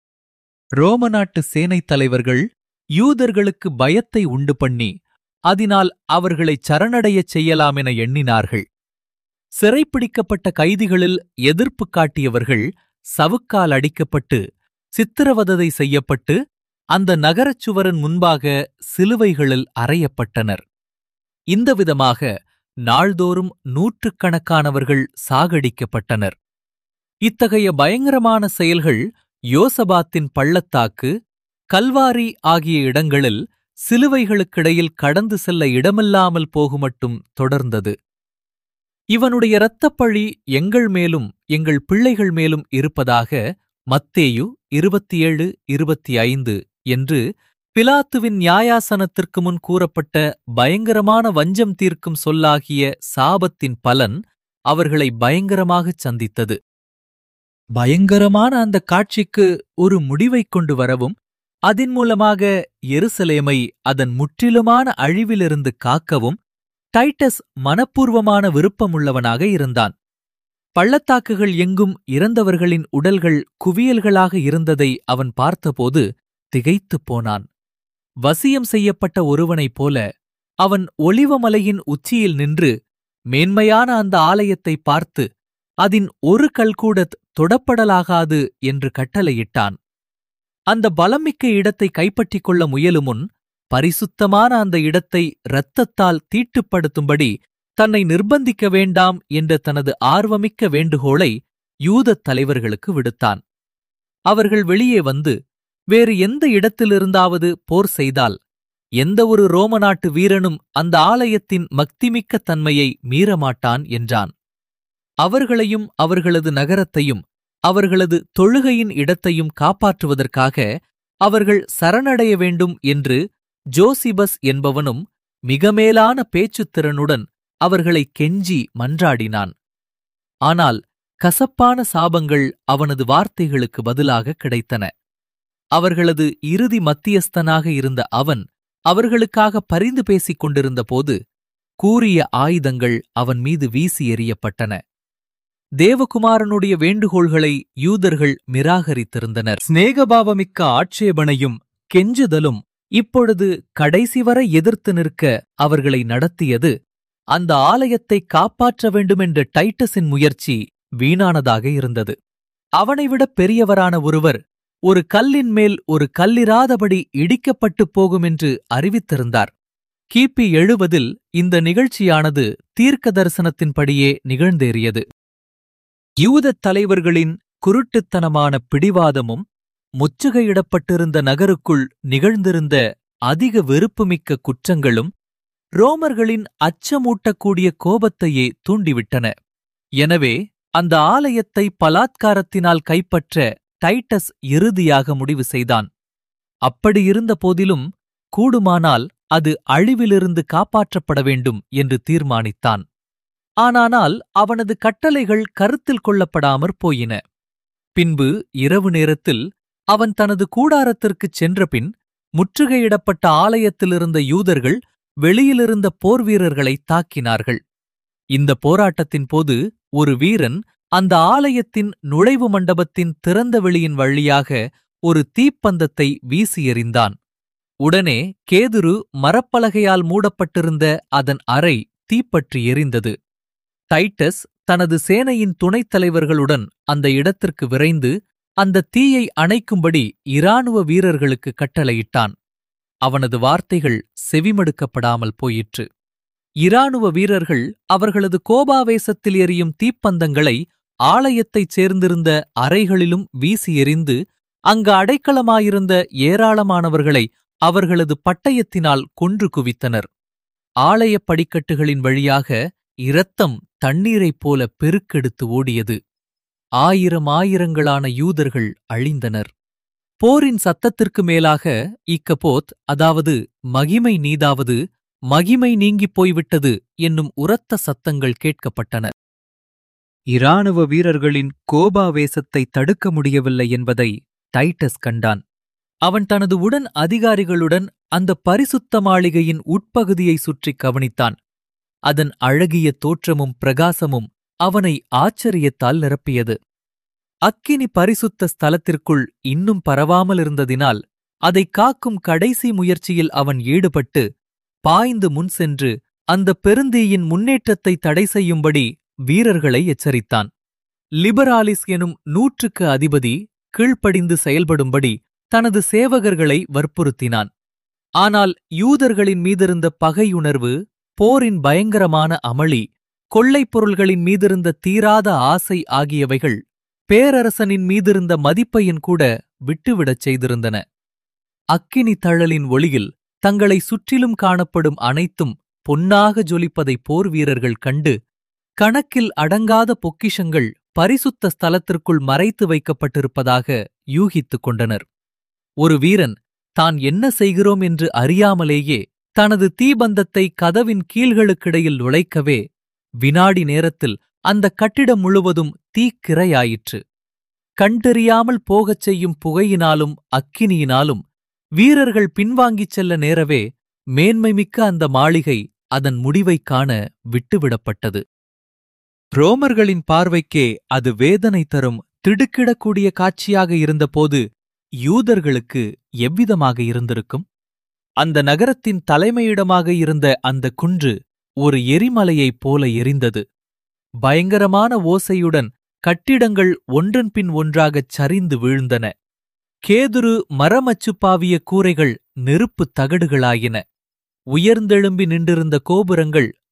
ரோம நாட்டு சேனைத் தலைவர்கள் யூதர்களுக்கு பயத்தை உண்டு பண்ணி அதனால் அவர்களைச் சரணடையச் செய்யலாமென எண்ணினார்கள் சிறைப்பிடிக்கப்பட்ட கைதிகளில் எதிர்ப்பு காட்டியவர்கள் சவுக்கால் அடிக்கப்பட்டு சித்திரவதை செய்யப்பட்டு அந்த நகரச் சுவரின் முன்பாக சிலுவைகளில் அறையப்பட்டனர் இந்த விதமாக நாள்தோறும் நூற்றுக்கணக்கானவர்கள் சாகடிக்கப்பட்டனர் இத்தகைய பயங்கரமான செயல்கள் யோசபாத்தின் பள்ளத்தாக்கு கல்வாரி ஆகிய இடங்களில் சிலுவைகளுக்கிடையில் கடந்து செல்ல இடமில்லாமல் போகுமட்டும் தொடர்ந்தது இவனுடைய இரத்தப்பழி எங்கள் மேலும் எங்கள் பிள்ளைகள் மேலும் இருப்பதாக மத்தேயு இருபத்தி ஏழு இருபத்தி ஐந்து என்று பிலாத்துவின் நியாயாசனத்திற்கு முன் கூறப்பட்ட பயங்கரமான வஞ்சம் தீர்க்கும் சொல்லாகிய சாபத்தின் பலன் அவர்களை பயங்கரமாகச் சந்தித்தது பயங்கரமான அந்த காட்சிக்கு ஒரு முடிவைக் கொண்டு வரவும் அதன் மூலமாக எருசலேமை அதன் முற்றிலுமான அழிவிலிருந்து காக்கவும் டைட்டஸ் மனப்பூர்வமான விருப்பமுள்ளவனாக இருந்தான் பள்ளத்தாக்குகள் எங்கும் இறந்தவர்களின் உடல்கள் குவியல்களாக இருந்ததை அவன் பார்த்தபோது திகைத்துப் போனான் வசியம் செய்யப்பட்ட ஒருவனைப் போல அவன் ஒலிவமலையின் உச்சியில் நின்று மேன்மையான அந்த ஆலயத்தை பார்த்து அதின் ஒரு கல்கூடத் தொடப்படலாகாது என்று கட்டளையிட்டான் அந்த பலமிக்க இடத்தை கைப்பற்றிக் கொள்ள முயலுமுன் பரிசுத்தமான அந்த இடத்தை இரத்தத்தால் தீட்டுப்படுத்தும்படி தன்னை நிர்பந்திக்க வேண்டாம் என்ற தனது ஆர்வமிக்க வேண்டுகோளை யூதத் தலைவர்களுக்கு விடுத்தான் அவர்கள் வெளியே வந்து வேறு எந்த இடத்திலிருந்தாவது போர் செய்தால் எந்த ஒரு ரோம நாட்டு வீரனும் அந்த ஆலயத்தின் மக்திமிக்க தன்மையை மீறமாட்டான் என்றான் அவர்களையும் அவர்களது நகரத்தையும் அவர்களது தொழுகையின் இடத்தையும் காப்பாற்றுவதற்காக அவர்கள் சரணடைய வேண்டும் என்று ஜோசிபஸ் என்பவனும் மிக மேலான பேச்சுத்திறனுடன் அவர்களை கெஞ்சி மன்றாடினான் ஆனால் கசப்பான சாபங்கள் அவனது வார்த்தைகளுக்கு பதிலாக கிடைத்தன அவர்களது இறுதி மத்தியஸ்தனாக இருந்த அவன் அவர்களுக்காக பரிந்து பேசிக் கொண்டிருந்தபோது கூரிய ஆயுதங்கள் அவன் மீது வீசி எறியப்பட்டன தேவகுமாரனுடைய வேண்டுகோள்களை யூதர்கள் நிராகரித்திருந்தனர் சிநேகபாவமிக்க ஆட்சேபனையும் கெஞ்சுதலும் இப்பொழுது கடைசி வரை எதிர்த்து நிற்க அவர்களை நடத்தியது அந்த ஆலயத்தை காப்பாற்ற வேண்டுமென்ற டைட்டஸின் முயற்சி வீணானதாக இருந்தது அவனைவிட பெரியவரான ஒருவர் ஒரு கல்லின் மேல் ஒரு கல்லிராதபடி இடிக்கப்பட்டுப் போகும் என்று அறிவித்திருந்தார் கிபி எழுவதில் இந்த நிகழ்ச்சியானது தீர்க்க தரிசனத்தின்படியே நிகழ்ந்தேறியது யூதத் தலைவர்களின் குருட்டுத்தனமான பிடிவாதமும் முற்றுகையிடப்பட்டிருந்த நகருக்குள் நிகழ்ந்திருந்த அதிக வெறுப்புமிக்க குற்றங்களும் ரோமர்களின் அச்சமூட்டக்கூடிய கோபத்தையே தூண்டிவிட்டன எனவே அந்த ஆலயத்தை பலாத்காரத்தினால் கைப்பற்ற டைட்டஸ் இறுதியாக முடிவு செய்தான் அப்படியிருந்த போதிலும் கூடுமானால் அது அழிவிலிருந்து காப்பாற்றப்பட வேண்டும் என்று தீர்மானித்தான் ஆனானால் அவனது கட்டளைகள் கருத்தில் கொள்ளப்படாமற் போயின பின்பு இரவு நேரத்தில் அவன் தனது கூடாரத்திற்குச் சென்றபின் முற்றுகையிடப்பட்ட ஆலயத்திலிருந்த யூதர்கள் வெளியிலிருந்த போர் வீரர்களை தாக்கினார்கள் இந்த போராட்டத்தின் போது ஒரு வீரன் அந்த ஆலயத்தின் நுழைவு மண்டபத்தின் திறந்த வெளியின் வழியாக ஒரு தீப்பந்தத்தை வீசி எறிந்தான் உடனே கேதுரு மரப்பலகையால் மூடப்பட்டிருந்த அதன் அறை தீப்பற்றி எரிந்தது டைட்டஸ் தனது சேனையின் துணைத் தலைவர்களுடன் அந்த இடத்திற்கு விரைந்து அந்த தீயை அணைக்கும்படி இராணுவ வீரர்களுக்கு கட்டளையிட்டான் அவனது வார்த்தைகள் செவிமடுக்கப்படாமல் போயிற்று இராணுவ வீரர்கள் அவர்களது கோபாவேசத்தில் எரியும் தீப்பந்தங்களை ஆலயத்தைச் சேர்ந்திருந்த அறைகளிலும் வீசி எறிந்து அங்கு அடைக்கலமாயிருந்த ஏராளமானவர்களை அவர்களது பட்டயத்தினால் கொன்று குவித்தனர் ஆலயப் படிக்கட்டுகளின் வழியாக இரத்தம் தண்ணீரைப் போல பெருக்கெடுத்து ஓடியது ஆயிரம் ஆயிரங்களான யூதர்கள் அழிந்தனர் போரின் சத்தத்திற்கு மேலாக இக்கப்போத் அதாவது மகிமை நீதாவது மகிமை நீங்கிப் போய்விட்டது என்னும் உரத்த சத்தங்கள் கேட்கப்பட்டன இராணுவ வீரர்களின் கோபாவேசத்தை தடுக்க முடியவில்லை என்பதை டைட்டஸ் கண்டான் அவன் தனது உடன் அதிகாரிகளுடன் அந்த பரிசுத்த மாளிகையின் உட்பகுதியை சுற்றி கவனித்தான் அதன் அழகிய தோற்றமும் பிரகாசமும் அவனை ஆச்சரியத்தால் நிரப்பியது அக்கினி பரிசுத்த ஸ்தலத்திற்குள் இன்னும் பரவாமல் இருந்ததினால் அதைக் காக்கும் கடைசி முயற்சியில் அவன் ஈடுபட்டு பாய்ந்து முன் சென்று அந்த பெருந்தீயின் முன்னேற்றத்தை தடை செய்யும்படி வீரர்களை எச்சரித்தான் லிபராலிஸ் எனும் நூற்றுக்கு அதிபதி கீழ்ப்படிந்து செயல்படும்படி தனது சேவகர்களை வற்புறுத்தினான் ஆனால் யூதர்களின் மீதிருந்த பகையுணர்வு போரின் பயங்கரமான அமளி கொள்ளைப் பொருள்களின் மீதிருந்த தீராத ஆசை ஆகியவைகள் பேரரசனின் மீதிருந்த மதிப்பையும் கூட விட்டுவிடச் செய்திருந்தன அக்கினி தழலின் ஒளியில் தங்களை சுற்றிலும் காணப்படும் அனைத்தும் பொன்னாக ஜொலிப்பதை போர் வீரர்கள் கண்டு கணக்கில் அடங்காத பொக்கிஷங்கள் பரிசுத்த ஸ்தலத்திற்குள் மறைத்து வைக்கப்பட்டிருப்பதாக யூகித்துக் கொண்டனர் ஒரு வீரன் தான் என்ன செய்கிறோம் என்று அறியாமலேயே தனது தீபந்தத்தை கதவின் கீழ்களுக்கிடையில் நுழைக்கவே வினாடி நேரத்தில் அந்த கட்டிடம் முழுவதும் தீக்கிரையாயிற்று கண்டறியாமல் போகச் செய்யும் புகையினாலும் அக்கினியினாலும் வீரர்கள் பின்வாங்கிச் செல்ல நேரவே மேன்மைமிக்க அந்த மாளிகை அதன் முடிவைக் காண விட்டுவிடப்பட்டது ரோமர்களின் பார்வைக்கே அது வேதனை தரும் திடுக்கிடக்கூடிய காட்சியாக இருந்தபோது யூதர்களுக்கு எவ்விதமாக இருந்திருக்கும் அந்த நகரத்தின் தலைமையிடமாக இருந்த அந்த குன்று ஒரு எரிமலையைப் போல எரிந்தது பயங்கரமான ஓசையுடன் கட்டிடங்கள் ஒன்றன் பின் ஒன்றாகச் சரிந்து வீழ்ந்தன கேதுரு மரமச்சுப்பாவிய கூரைகள் நெருப்புத் தகடுகளாயின உயர்ந்தெழும்பி நின்றிருந்த கோபுரங்கள்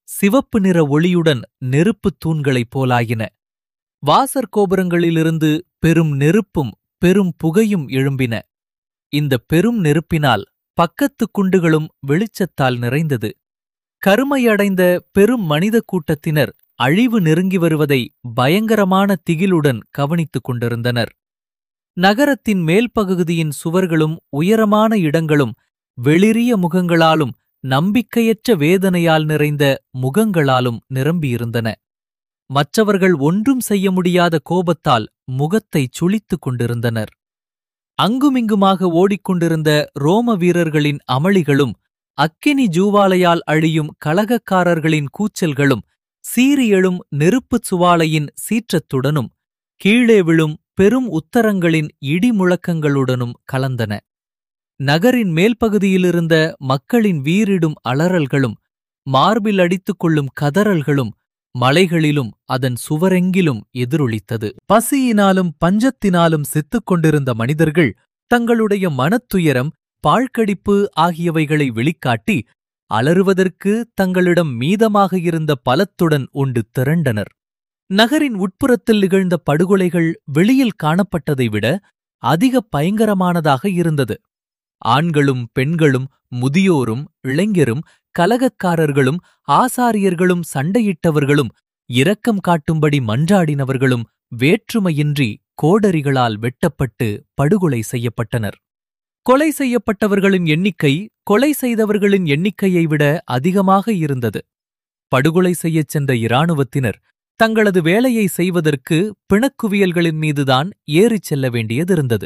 சிவப்பு நிற ஒளியுடன் நெருப்புத் தூண்களைப் போலாயின வாசற் கோபுரங்களிலிருந்து பெரும் நெருப்பும் பெரும் புகையும் எழும்பின இந்த பெரும் நெருப்பினால் பக்கத்து குண்டுகளும் வெளிச்சத்தால் நிறைந்தது கருமையடைந்த பெரும் மனித கூட்டத்தினர் அழிவு நெருங்கி வருவதை பயங்கரமான திகிலுடன் கவனித்துக் கொண்டிருந்தனர் நகரத்தின் மேல் பகுதியின் சுவர்களும் உயரமான இடங்களும் வெளிரிய முகங்களாலும் நம்பிக்கையற்ற வேதனையால் நிறைந்த முகங்களாலும் நிரம்பியிருந்தன மற்றவர்கள் ஒன்றும் செய்ய முடியாத கோபத்தால் முகத்தைச் சுளித்துக் கொண்டிருந்தனர் அங்குமிங்குமாக ஓடிக்கொண்டிருந்த ரோம வீரர்களின் அமளிகளும் அக்கினி ஜூவாலையால் அழியும் கலகக்காரர்களின் கூச்சல்களும் சீறி எழும் நெருப்புச் சுவாலையின் சீற்றத்துடனும் கீழே விழும் பெரும் உத்தரங்களின் இடி முழக்கங்களுடனும் கலந்தன நகரின் மேல்பகுதியிலிருந்த மக்களின் வீறிடும் அலறல்களும் மார்பில் அடித்துக் கொள்ளும் கதறல்களும் மலைகளிலும் அதன் சுவரெங்கிலும் எதிரொலித்தது பசியினாலும் பஞ்சத்தினாலும் செத்துக் கொண்டிருந்த மனிதர்கள் தங்களுடைய மனத்துயரம் பாழ்கடிப்பு ஆகியவைகளை வெளிக்காட்டி அலறுவதற்கு தங்களிடம் மீதமாக இருந்த பலத்துடன் உண்டு திரண்டனர் நகரின் உட்புறத்தில் நிகழ்ந்த படுகொலைகள் வெளியில் காணப்பட்டதை விட அதிக பயங்கரமானதாக இருந்தது ஆண்களும் பெண்களும் முதியோரும் இளைஞரும் கலகக்காரர்களும் ஆசாரியர்களும் சண்டையிட்டவர்களும் இரக்கம் காட்டும்படி மன்றாடினவர்களும் வேற்றுமையின்றி கோடரிகளால் வெட்டப்பட்டு படுகொலை செய்யப்பட்டனர் கொலை செய்யப்பட்டவர்களின் எண்ணிக்கை கொலை செய்தவர்களின் எண்ணிக்கையை விட அதிகமாக இருந்தது படுகொலை செய்யச் சென்ற இராணுவத்தினர் தங்களது வேலையை செய்வதற்கு பிணக்குவியல்களின் மீதுதான் ஏறிச் செல்ல வேண்டியதிருந்தது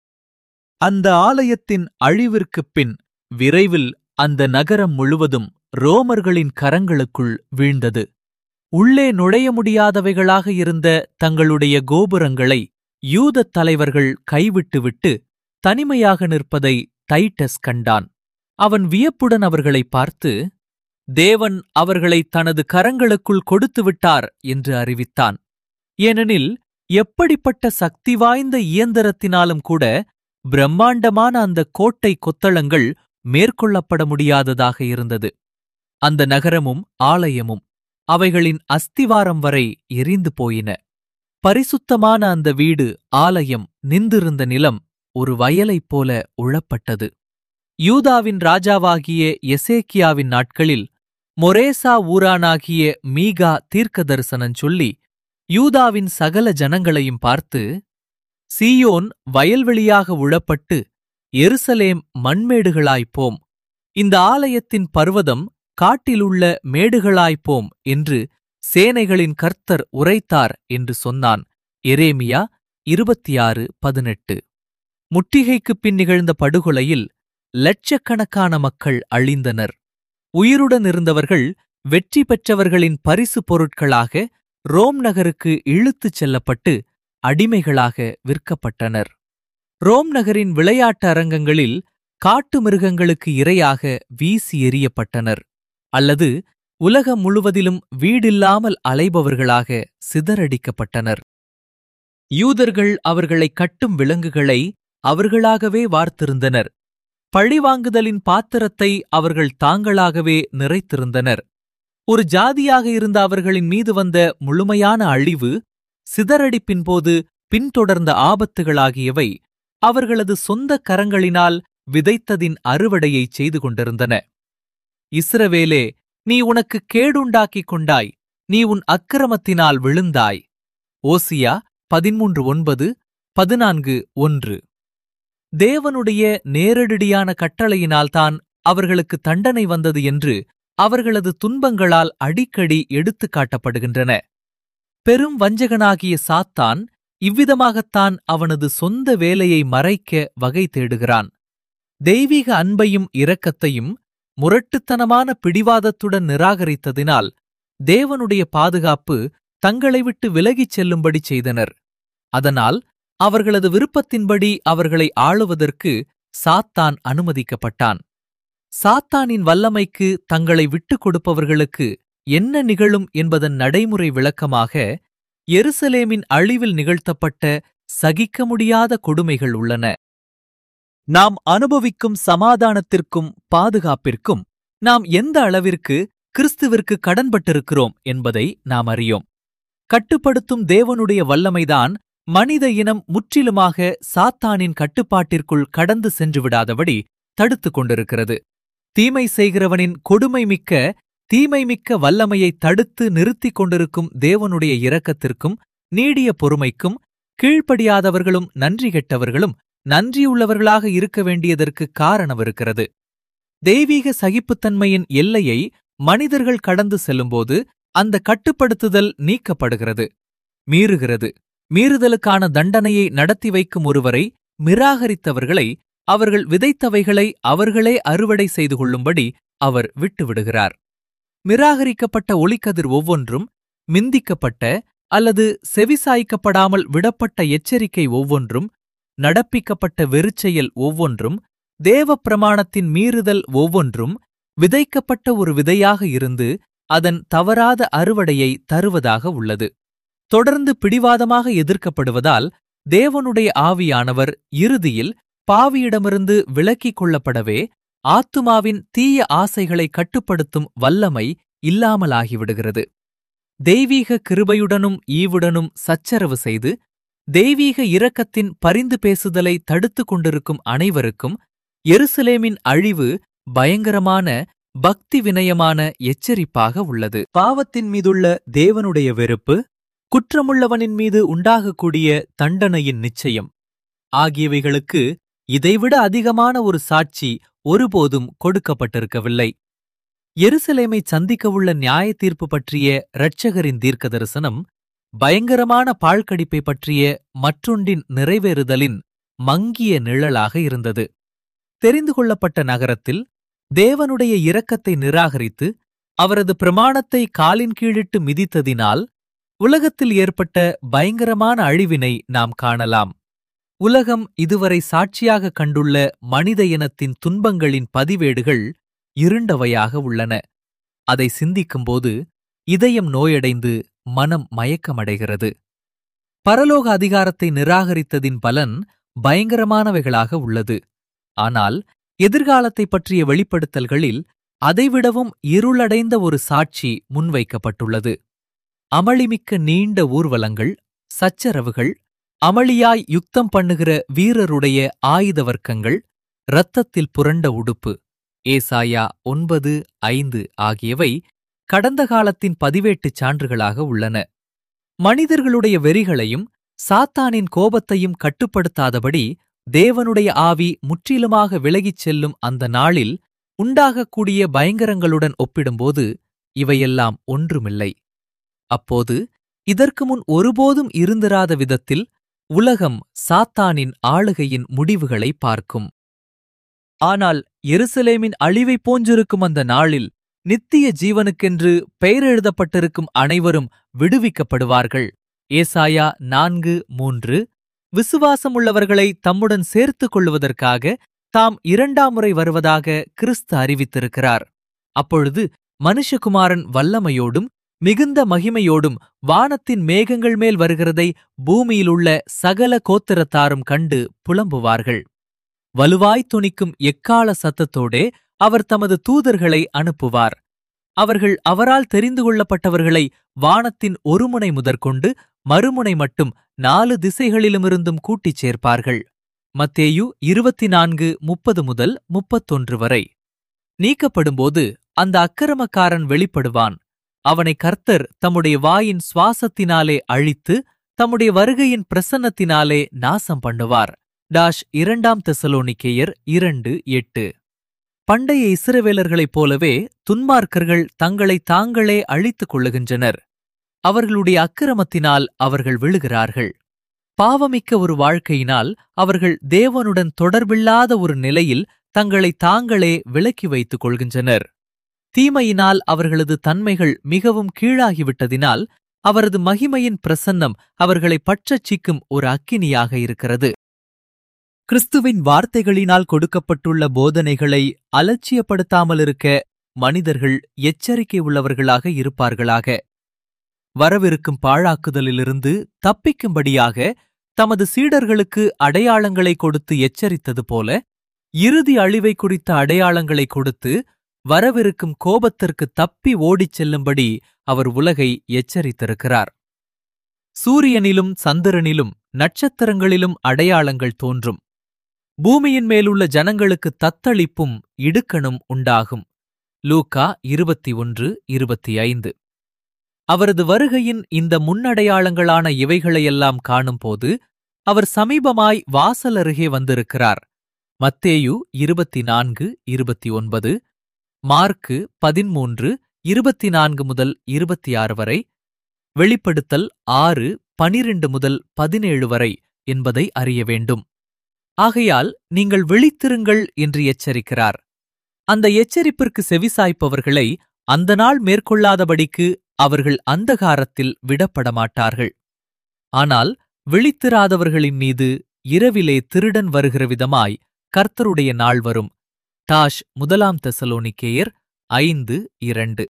அந்த ஆலயத்தின் அழிவிற்குப் பின் விரைவில் அந்த நகரம் முழுவதும் ரோமர்களின் கரங்களுக்குள் வீழ்ந்தது உள்ளே நுழைய முடியாதவைகளாக இருந்த தங்களுடைய கோபுரங்களை யூதத் தலைவர்கள் கைவிட்டுவிட்டு தனிமையாக நிற்பதை டைட்டஸ் கண்டான் அவன் வியப்புடன் அவர்களை பார்த்து தேவன் அவர்களை தனது கரங்களுக்குள் கொடுத்து விட்டார் என்று அறிவித்தான் ஏனெனில் எப்படிப்பட்ட சக்தி வாய்ந்த இயந்திரத்தினாலும் கூட பிரம்மாண்டமான அந்த கோட்டை கொத்தளங்கள் மேற்கொள்ளப்பட முடியாததாக இருந்தது அந்த நகரமும் ஆலயமும் அவைகளின் அஸ்திவாரம் வரை எரிந்து போயின பரிசுத்தமான அந்த வீடு ஆலயம் நின்றிருந்த நிலம் ஒரு வயலைப் போல உழப்பட்டது யூதாவின் ராஜாவாகிய எசேக்கியாவின் நாட்களில் மொரேசா ஊரானாகிய மீகா தீர்க்க தரிசனஞ் சொல்லி யூதாவின் சகல ஜனங்களையும் பார்த்து சீயோன் வயல்வெளியாக உழப்பட்டு எருசலேம் மண்மேடுகளாய்ப்போம் இந்த ஆலயத்தின் பர்வதம் காட்டிலுள்ள மேடுகளாய்ப்போம் என்று சேனைகளின் கர்த்தர் உரைத்தார் என்று சொன்னான் எரேமியா இருபத்தி ஆறு பதினெட்டு முட்டிகைக்குப் பின் நிகழ்ந்த படுகொலையில் லட்சக்கணக்கான மக்கள் அழிந்தனர் உயிருடன் இருந்தவர்கள் வெற்றி பெற்றவர்களின் பரிசு பொருட்களாக ரோம் நகருக்கு இழுத்துச் செல்லப்பட்டு அடிமைகளாக விற்கப்பட்டனர் ரோம் நகரின் விளையாட்டு அரங்கங்களில் காட்டு மிருகங்களுக்கு இரையாக வீசி எறியப்பட்டனர் அல்லது உலகம் முழுவதிலும் வீடில்லாமல் அலைபவர்களாக சிதறடிக்கப்பட்டனர் யூதர்கள் அவர்களை கட்டும் விலங்குகளை அவர்களாகவே வார்த்திருந்தனர் பழிவாங்குதலின் பாத்திரத்தை அவர்கள் தாங்களாகவே நிறைத்திருந்தனர் ஒரு ஜாதியாக இருந்த அவர்களின் மீது வந்த முழுமையான அழிவு சிதறடிப்பின் போது பின்தொடர்ந்த ஆபத்துகளாகியவை அவர்களது சொந்த கரங்களினால் விதைத்ததின் அறுவடையைச் செய்து கொண்டிருந்தன இஸ்ரவேலே நீ உனக்கு கேடுண்டாக்கிக் கொண்டாய் நீ உன் அக்கிரமத்தினால் விழுந்தாய் ஓசியா பதிமூன்று ஒன்பது பதினான்கு ஒன்று தேவனுடைய நேரடியான கட்டளையினால்தான் அவர்களுக்கு தண்டனை வந்தது என்று அவர்களது துன்பங்களால் அடிக்கடி எடுத்துக் காட்டப்படுகின்றன பெரும் வஞ்சகனாகிய சாத்தான் இவ்விதமாகத்தான் அவனது சொந்த வேலையை மறைக்க வகை தேடுகிறான் தெய்வீக அன்பையும் இரக்கத்தையும் முரட்டுத்தனமான பிடிவாதத்துடன் நிராகரித்ததினால் தேவனுடைய பாதுகாப்பு தங்களை விட்டு விலகிச் செல்லும்படி செய்தனர் அதனால் அவர்களது விருப்பத்தின்படி அவர்களை ஆளுவதற்கு சாத்தான் அனுமதிக்கப்பட்டான் சாத்தானின் வல்லமைக்கு தங்களை விட்டுக் கொடுப்பவர்களுக்கு என்ன நிகழும் என்பதன் நடைமுறை விளக்கமாக எருசலேமின் அழிவில் நிகழ்த்தப்பட்ட சகிக்க முடியாத கொடுமைகள் உள்ளன நாம் அனுபவிக்கும் சமாதானத்திற்கும் பாதுகாப்பிற்கும் நாம் எந்த அளவிற்கு கிறிஸ்துவிற்கு கடன்பட்டிருக்கிறோம் என்பதை நாம் அறியோம் கட்டுப்படுத்தும் தேவனுடைய வல்லமைதான் மனித இனம் முற்றிலுமாக சாத்தானின் கட்டுப்பாட்டிற்குள் கடந்து சென்று விடாதபடி தடுத்துக் கொண்டிருக்கிறது தீமை செய்கிறவனின் கொடுமை மிக்க தீமை மிக்க வல்லமையை தடுத்து நிறுத்திக் கொண்டிருக்கும் தேவனுடைய இரக்கத்திற்கும் நீடிய பொறுமைக்கும் கீழ்ப்படியாதவர்களும் நன்றி கெட்டவர்களும் நன்றியுள்ளவர்களாக இருக்க வேண்டியதற்கு காரணமிருக்கிறது தெய்வீக சகிப்புத்தன்மையின் எல்லையை மனிதர்கள் கடந்து செல்லும்போது அந்த கட்டுப்படுத்துதல் நீக்கப்படுகிறது மீறுகிறது மீறுதலுக்கான தண்டனையை நடத்தி வைக்கும் ஒருவரை மிராகரித்தவர்களை அவர்கள் விதைத்தவைகளை அவர்களே அறுவடை செய்து கொள்ளும்படி அவர் விட்டுவிடுகிறார் மிராகரிக்கப்பட்ட ஒளிக்கதிர் ஒவ்வொன்றும் மிந்திக்கப்பட்ட அல்லது செவிசாய்க்கப்படாமல் விடப்பட்ட எச்சரிக்கை ஒவ்வொன்றும் நடப்பிக்கப்பட்ட வெறுச்செயல் ஒவ்வொன்றும் தேவ பிரமாணத்தின் மீறுதல் ஒவ்வொன்றும் விதைக்கப்பட்ட ஒரு விதையாக இருந்து அதன் தவறாத அறுவடையை தருவதாக உள்ளது தொடர்ந்து பிடிவாதமாக எதிர்க்கப்படுவதால் தேவனுடைய ஆவியானவர் இறுதியில் பாவியிடமிருந்து விலக்கிக் கொள்ளப்படவே ஆத்துமாவின் தீய ஆசைகளை கட்டுப்படுத்தும் வல்லமை இல்லாமலாகிவிடுகிறது தெய்வீக கிருபையுடனும் ஈவுடனும் சச்சரவு செய்து தெய்வீக இரக்கத்தின் பரிந்து பேசுதலை தடுத்துக் கொண்டிருக்கும் அனைவருக்கும் எருசலேமின் அழிவு பயங்கரமான பக்தி வினயமான எச்சரிப்பாக உள்ளது பாவத்தின் மீதுள்ள தேவனுடைய வெறுப்பு குற்றமுள்ளவனின் மீது உண்டாகக்கூடிய தண்டனையின் நிச்சயம் ஆகியவைகளுக்கு இதைவிட அதிகமான ஒரு சாட்சி ஒருபோதும் கொடுக்கப்பட்டிருக்கவில்லை எருசலேமை சந்திக்கவுள்ள நியாய தீர்ப்பு பற்றிய இரட்சகரின் தீர்க்க தரிசனம் பயங்கரமான பாழ்கடிப்பை பற்றிய மற்றொன்றின் நிறைவேறுதலின் மங்கிய நிழலாக இருந்தது தெரிந்து கொள்ளப்பட்ட நகரத்தில் தேவனுடைய இரக்கத்தை நிராகரித்து அவரது பிரமாணத்தை காலின் கீழிட்டு மிதித்ததினால் உலகத்தில் ஏற்பட்ட பயங்கரமான அழிவினை நாம் காணலாம் உலகம் இதுவரை சாட்சியாக கண்டுள்ள மனித இனத்தின் துன்பங்களின் பதிவேடுகள் இருண்டவையாக உள்ளன அதை சிந்திக்கும்போது இதயம் நோயடைந்து மனம் மயக்கமடைகிறது பரலோக அதிகாரத்தை நிராகரித்ததின் பலன் பயங்கரமானவைகளாக உள்ளது ஆனால் எதிர்காலத்தை பற்றிய வெளிப்படுத்தல்களில் அதைவிடவும் இருளடைந்த ஒரு சாட்சி முன்வைக்கப்பட்டுள்ளது அமளிமிக்க நீண்ட ஊர்வலங்கள் சச்சரவுகள் அமளியாய் யுத்தம் பண்ணுகிற வீரருடைய ஆயுத வர்க்கங்கள் இரத்தத்தில் புரண்ட உடுப்பு ஏசாயா ஒன்பது ஐந்து ஆகியவை கடந்த காலத்தின் பதிவேட்டுச் சான்றுகளாக உள்ளன மனிதர்களுடைய வெறிகளையும் சாத்தானின் கோபத்தையும் கட்டுப்படுத்தாதபடி தேவனுடைய ஆவி முற்றிலுமாக விலகிச் செல்லும் அந்த நாளில் உண்டாகக்கூடிய பயங்கரங்களுடன் ஒப்பிடும்போது இவையெல்லாம் ஒன்றுமில்லை அப்போது இதற்கு முன் ஒருபோதும் இருந்திராத விதத்தில் உலகம் சாத்தானின் ஆளுகையின் முடிவுகளை பார்க்கும் ஆனால் எருசலேமின் அழிவைப் போன்றிருக்கும் அந்த நாளில் நித்திய ஜீவனுக்கென்று பெயர் எழுதப்பட்டிருக்கும் அனைவரும் விடுவிக்கப்படுவார்கள் ஏசாயா நான்கு மூன்று விசுவாசமுள்ளவர்களை தம்முடன் சேர்த்துக் கொள்வதற்காக தாம் இரண்டாம் முறை வருவதாக கிறிஸ்து அறிவித்திருக்கிறார் அப்பொழுது மனுஷகுமாரன் வல்லமையோடும் மிகுந்த மகிமையோடும் வானத்தின் மேகங்கள் மேல் வருகிறதை பூமியிலுள்ள சகல கோத்திரத்தாரும் கண்டு புலம்புவார்கள் வலுவாய் துணிக்கும் எக்கால சத்தத்தோடே அவர் தமது தூதர்களை அனுப்புவார் அவர்கள் அவரால் தெரிந்து கொள்ளப்பட்டவர்களை வானத்தின் ஒருமுனை முதற்கொண்டு மறுமுனை மட்டும் நாலு திசைகளிலுமிருந்தும் கூட்டிச் சேர்ப்பார்கள் மத்தேயு இருபத்தி நான்கு முப்பது முதல் முப்பத்தொன்று வரை நீக்கப்படும்போது அந்த அக்கிரமக்காரன் வெளிப்படுவான் அவனை கர்த்தர் தம்முடைய வாயின் சுவாசத்தினாலே அழித்து தம்முடைய வருகையின் பிரசன்னத்தினாலே நாசம் பண்ணுவார் டாஷ் இரண்டாம் தெசலோனிக்கேயர் இரண்டு எட்டு பண்டைய இஸ்ரவேலர்களைப் போலவே துன்மார்க்கர்கள் தங்களை தாங்களே அழித்துக் கொள்ளுகின்றனர் அவர்களுடைய அக்கிரமத்தினால் அவர்கள் விழுகிறார்கள் பாவமிக்க ஒரு வாழ்க்கையினால் அவர்கள் தேவனுடன் தொடர்பில்லாத ஒரு நிலையில் தங்களை தாங்களே விலக்கி வைத்துக் கொள்கின்றனர் தீமையினால் அவர்களது தன்மைகள் மிகவும் கீழாகிவிட்டதினால் அவரது மகிமையின் பிரசன்னம் அவர்களை பற்றச்சிக்கும் ஒரு அக்கினியாக இருக்கிறது கிறிஸ்துவின் வார்த்தைகளினால் கொடுக்கப்பட்டுள்ள போதனைகளை அலட்சியப்படுத்தாமலிருக்க மனிதர்கள் எச்சரிக்கை உள்ளவர்களாக இருப்பார்களாக வரவிருக்கும் பாழாக்குதலிலிருந்து தப்பிக்கும்படியாக தமது சீடர்களுக்கு அடையாளங்களை கொடுத்து எச்சரித்தது போல இறுதி அழிவை குறித்த அடையாளங்களை கொடுத்து வரவிருக்கும் கோபத்திற்கு தப்பி ஓடிச் செல்லும்படி அவர் உலகை எச்சரித்திருக்கிறார் சூரியனிலும் சந்திரனிலும் நட்சத்திரங்களிலும் அடையாளங்கள் தோன்றும் பூமியின் மேலுள்ள ஜனங்களுக்கு தத்தளிப்பும் இடுக்கணும் உண்டாகும் லூக்கா இருபத்தி ஒன்று இருபத்தி ஐந்து அவரது வருகையின் இந்த முன்னடையாளங்களான இவைகளையெல்லாம் காணும்போது அவர் சமீபமாய் வாசல் அருகே வந்திருக்கிறார் மத்தேயு இருபத்தி நான்கு இருபத்தி ஒன்பது மார்க்கு பதிமூன்று இருபத்தி நான்கு முதல் இருபத்தி ஆறு வரை வெளிப்படுத்தல் ஆறு பனிரெண்டு முதல் பதினேழு வரை என்பதை அறிய வேண்டும் ஆகையால் நீங்கள் விழித்திருங்கள் என்று எச்சரிக்கிறார் அந்த எச்சரிப்பிற்கு செவிசாய்ப்பவர்களை அந்த நாள் மேற்கொள்ளாதபடிக்கு அவர்கள் அந்தகாரத்தில் விடப்பட மாட்டார்கள் ஆனால் விழித்திராதவர்களின் மீது இரவிலே திருடன் வருகிற விதமாய் கர்த்தருடைய நாள் வரும் தாஷ் முதலாம் தெசலோனிக்கேயர் ஐந்து இரண்டு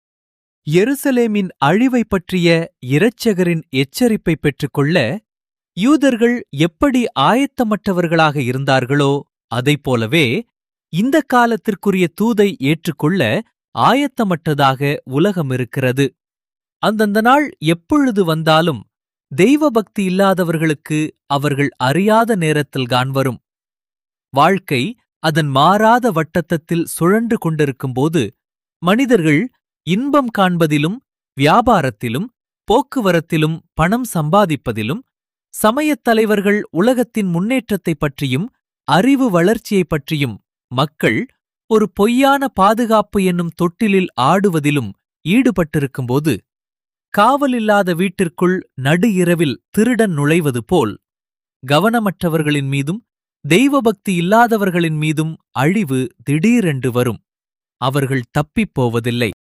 எருசலேமின் அழிவை பற்றிய இரட்சகரின் எச்சரிப்பை பெற்றுக்கொள்ள யூதர்கள் எப்படி ஆயத்தமற்றவர்களாக இருந்தார்களோ அதைப் போலவே இந்த காலத்திற்குரிய தூதை ஏற்றுக்கொள்ள ஆயத்தமற்றதாக உலகம் இருக்கிறது அந்தந்த நாள் எப்பொழுது வந்தாலும் தெய்வ பக்தி இல்லாதவர்களுக்கு அவர்கள் அறியாத நேரத்தில் வரும் வாழ்க்கை அதன் மாறாத வட்டத்தத்தில் சுழன்று கொண்டிருக்கும்போது மனிதர்கள் இன்பம் காண்பதிலும் வியாபாரத்திலும் போக்குவரத்திலும் பணம் சம்பாதிப்பதிலும் சமயத் தலைவர்கள் உலகத்தின் முன்னேற்றத்தைப் பற்றியும் அறிவு வளர்ச்சியைப் பற்றியும் மக்கள் ஒரு பொய்யான பாதுகாப்பு என்னும் தொட்டிலில் ஆடுவதிலும் ஈடுபட்டிருக்கும்போது காவலில்லாத வீட்டிற்குள் நடு இரவில் திருடன் நுழைவது போல் கவனமற்றவர்களின் மீதும் தெய்வபக்தி இல்லாதவர்களின் மீதும் அழிவு திடீரென்று வரும் அவர்கள் தப்பிப் போவதில்லை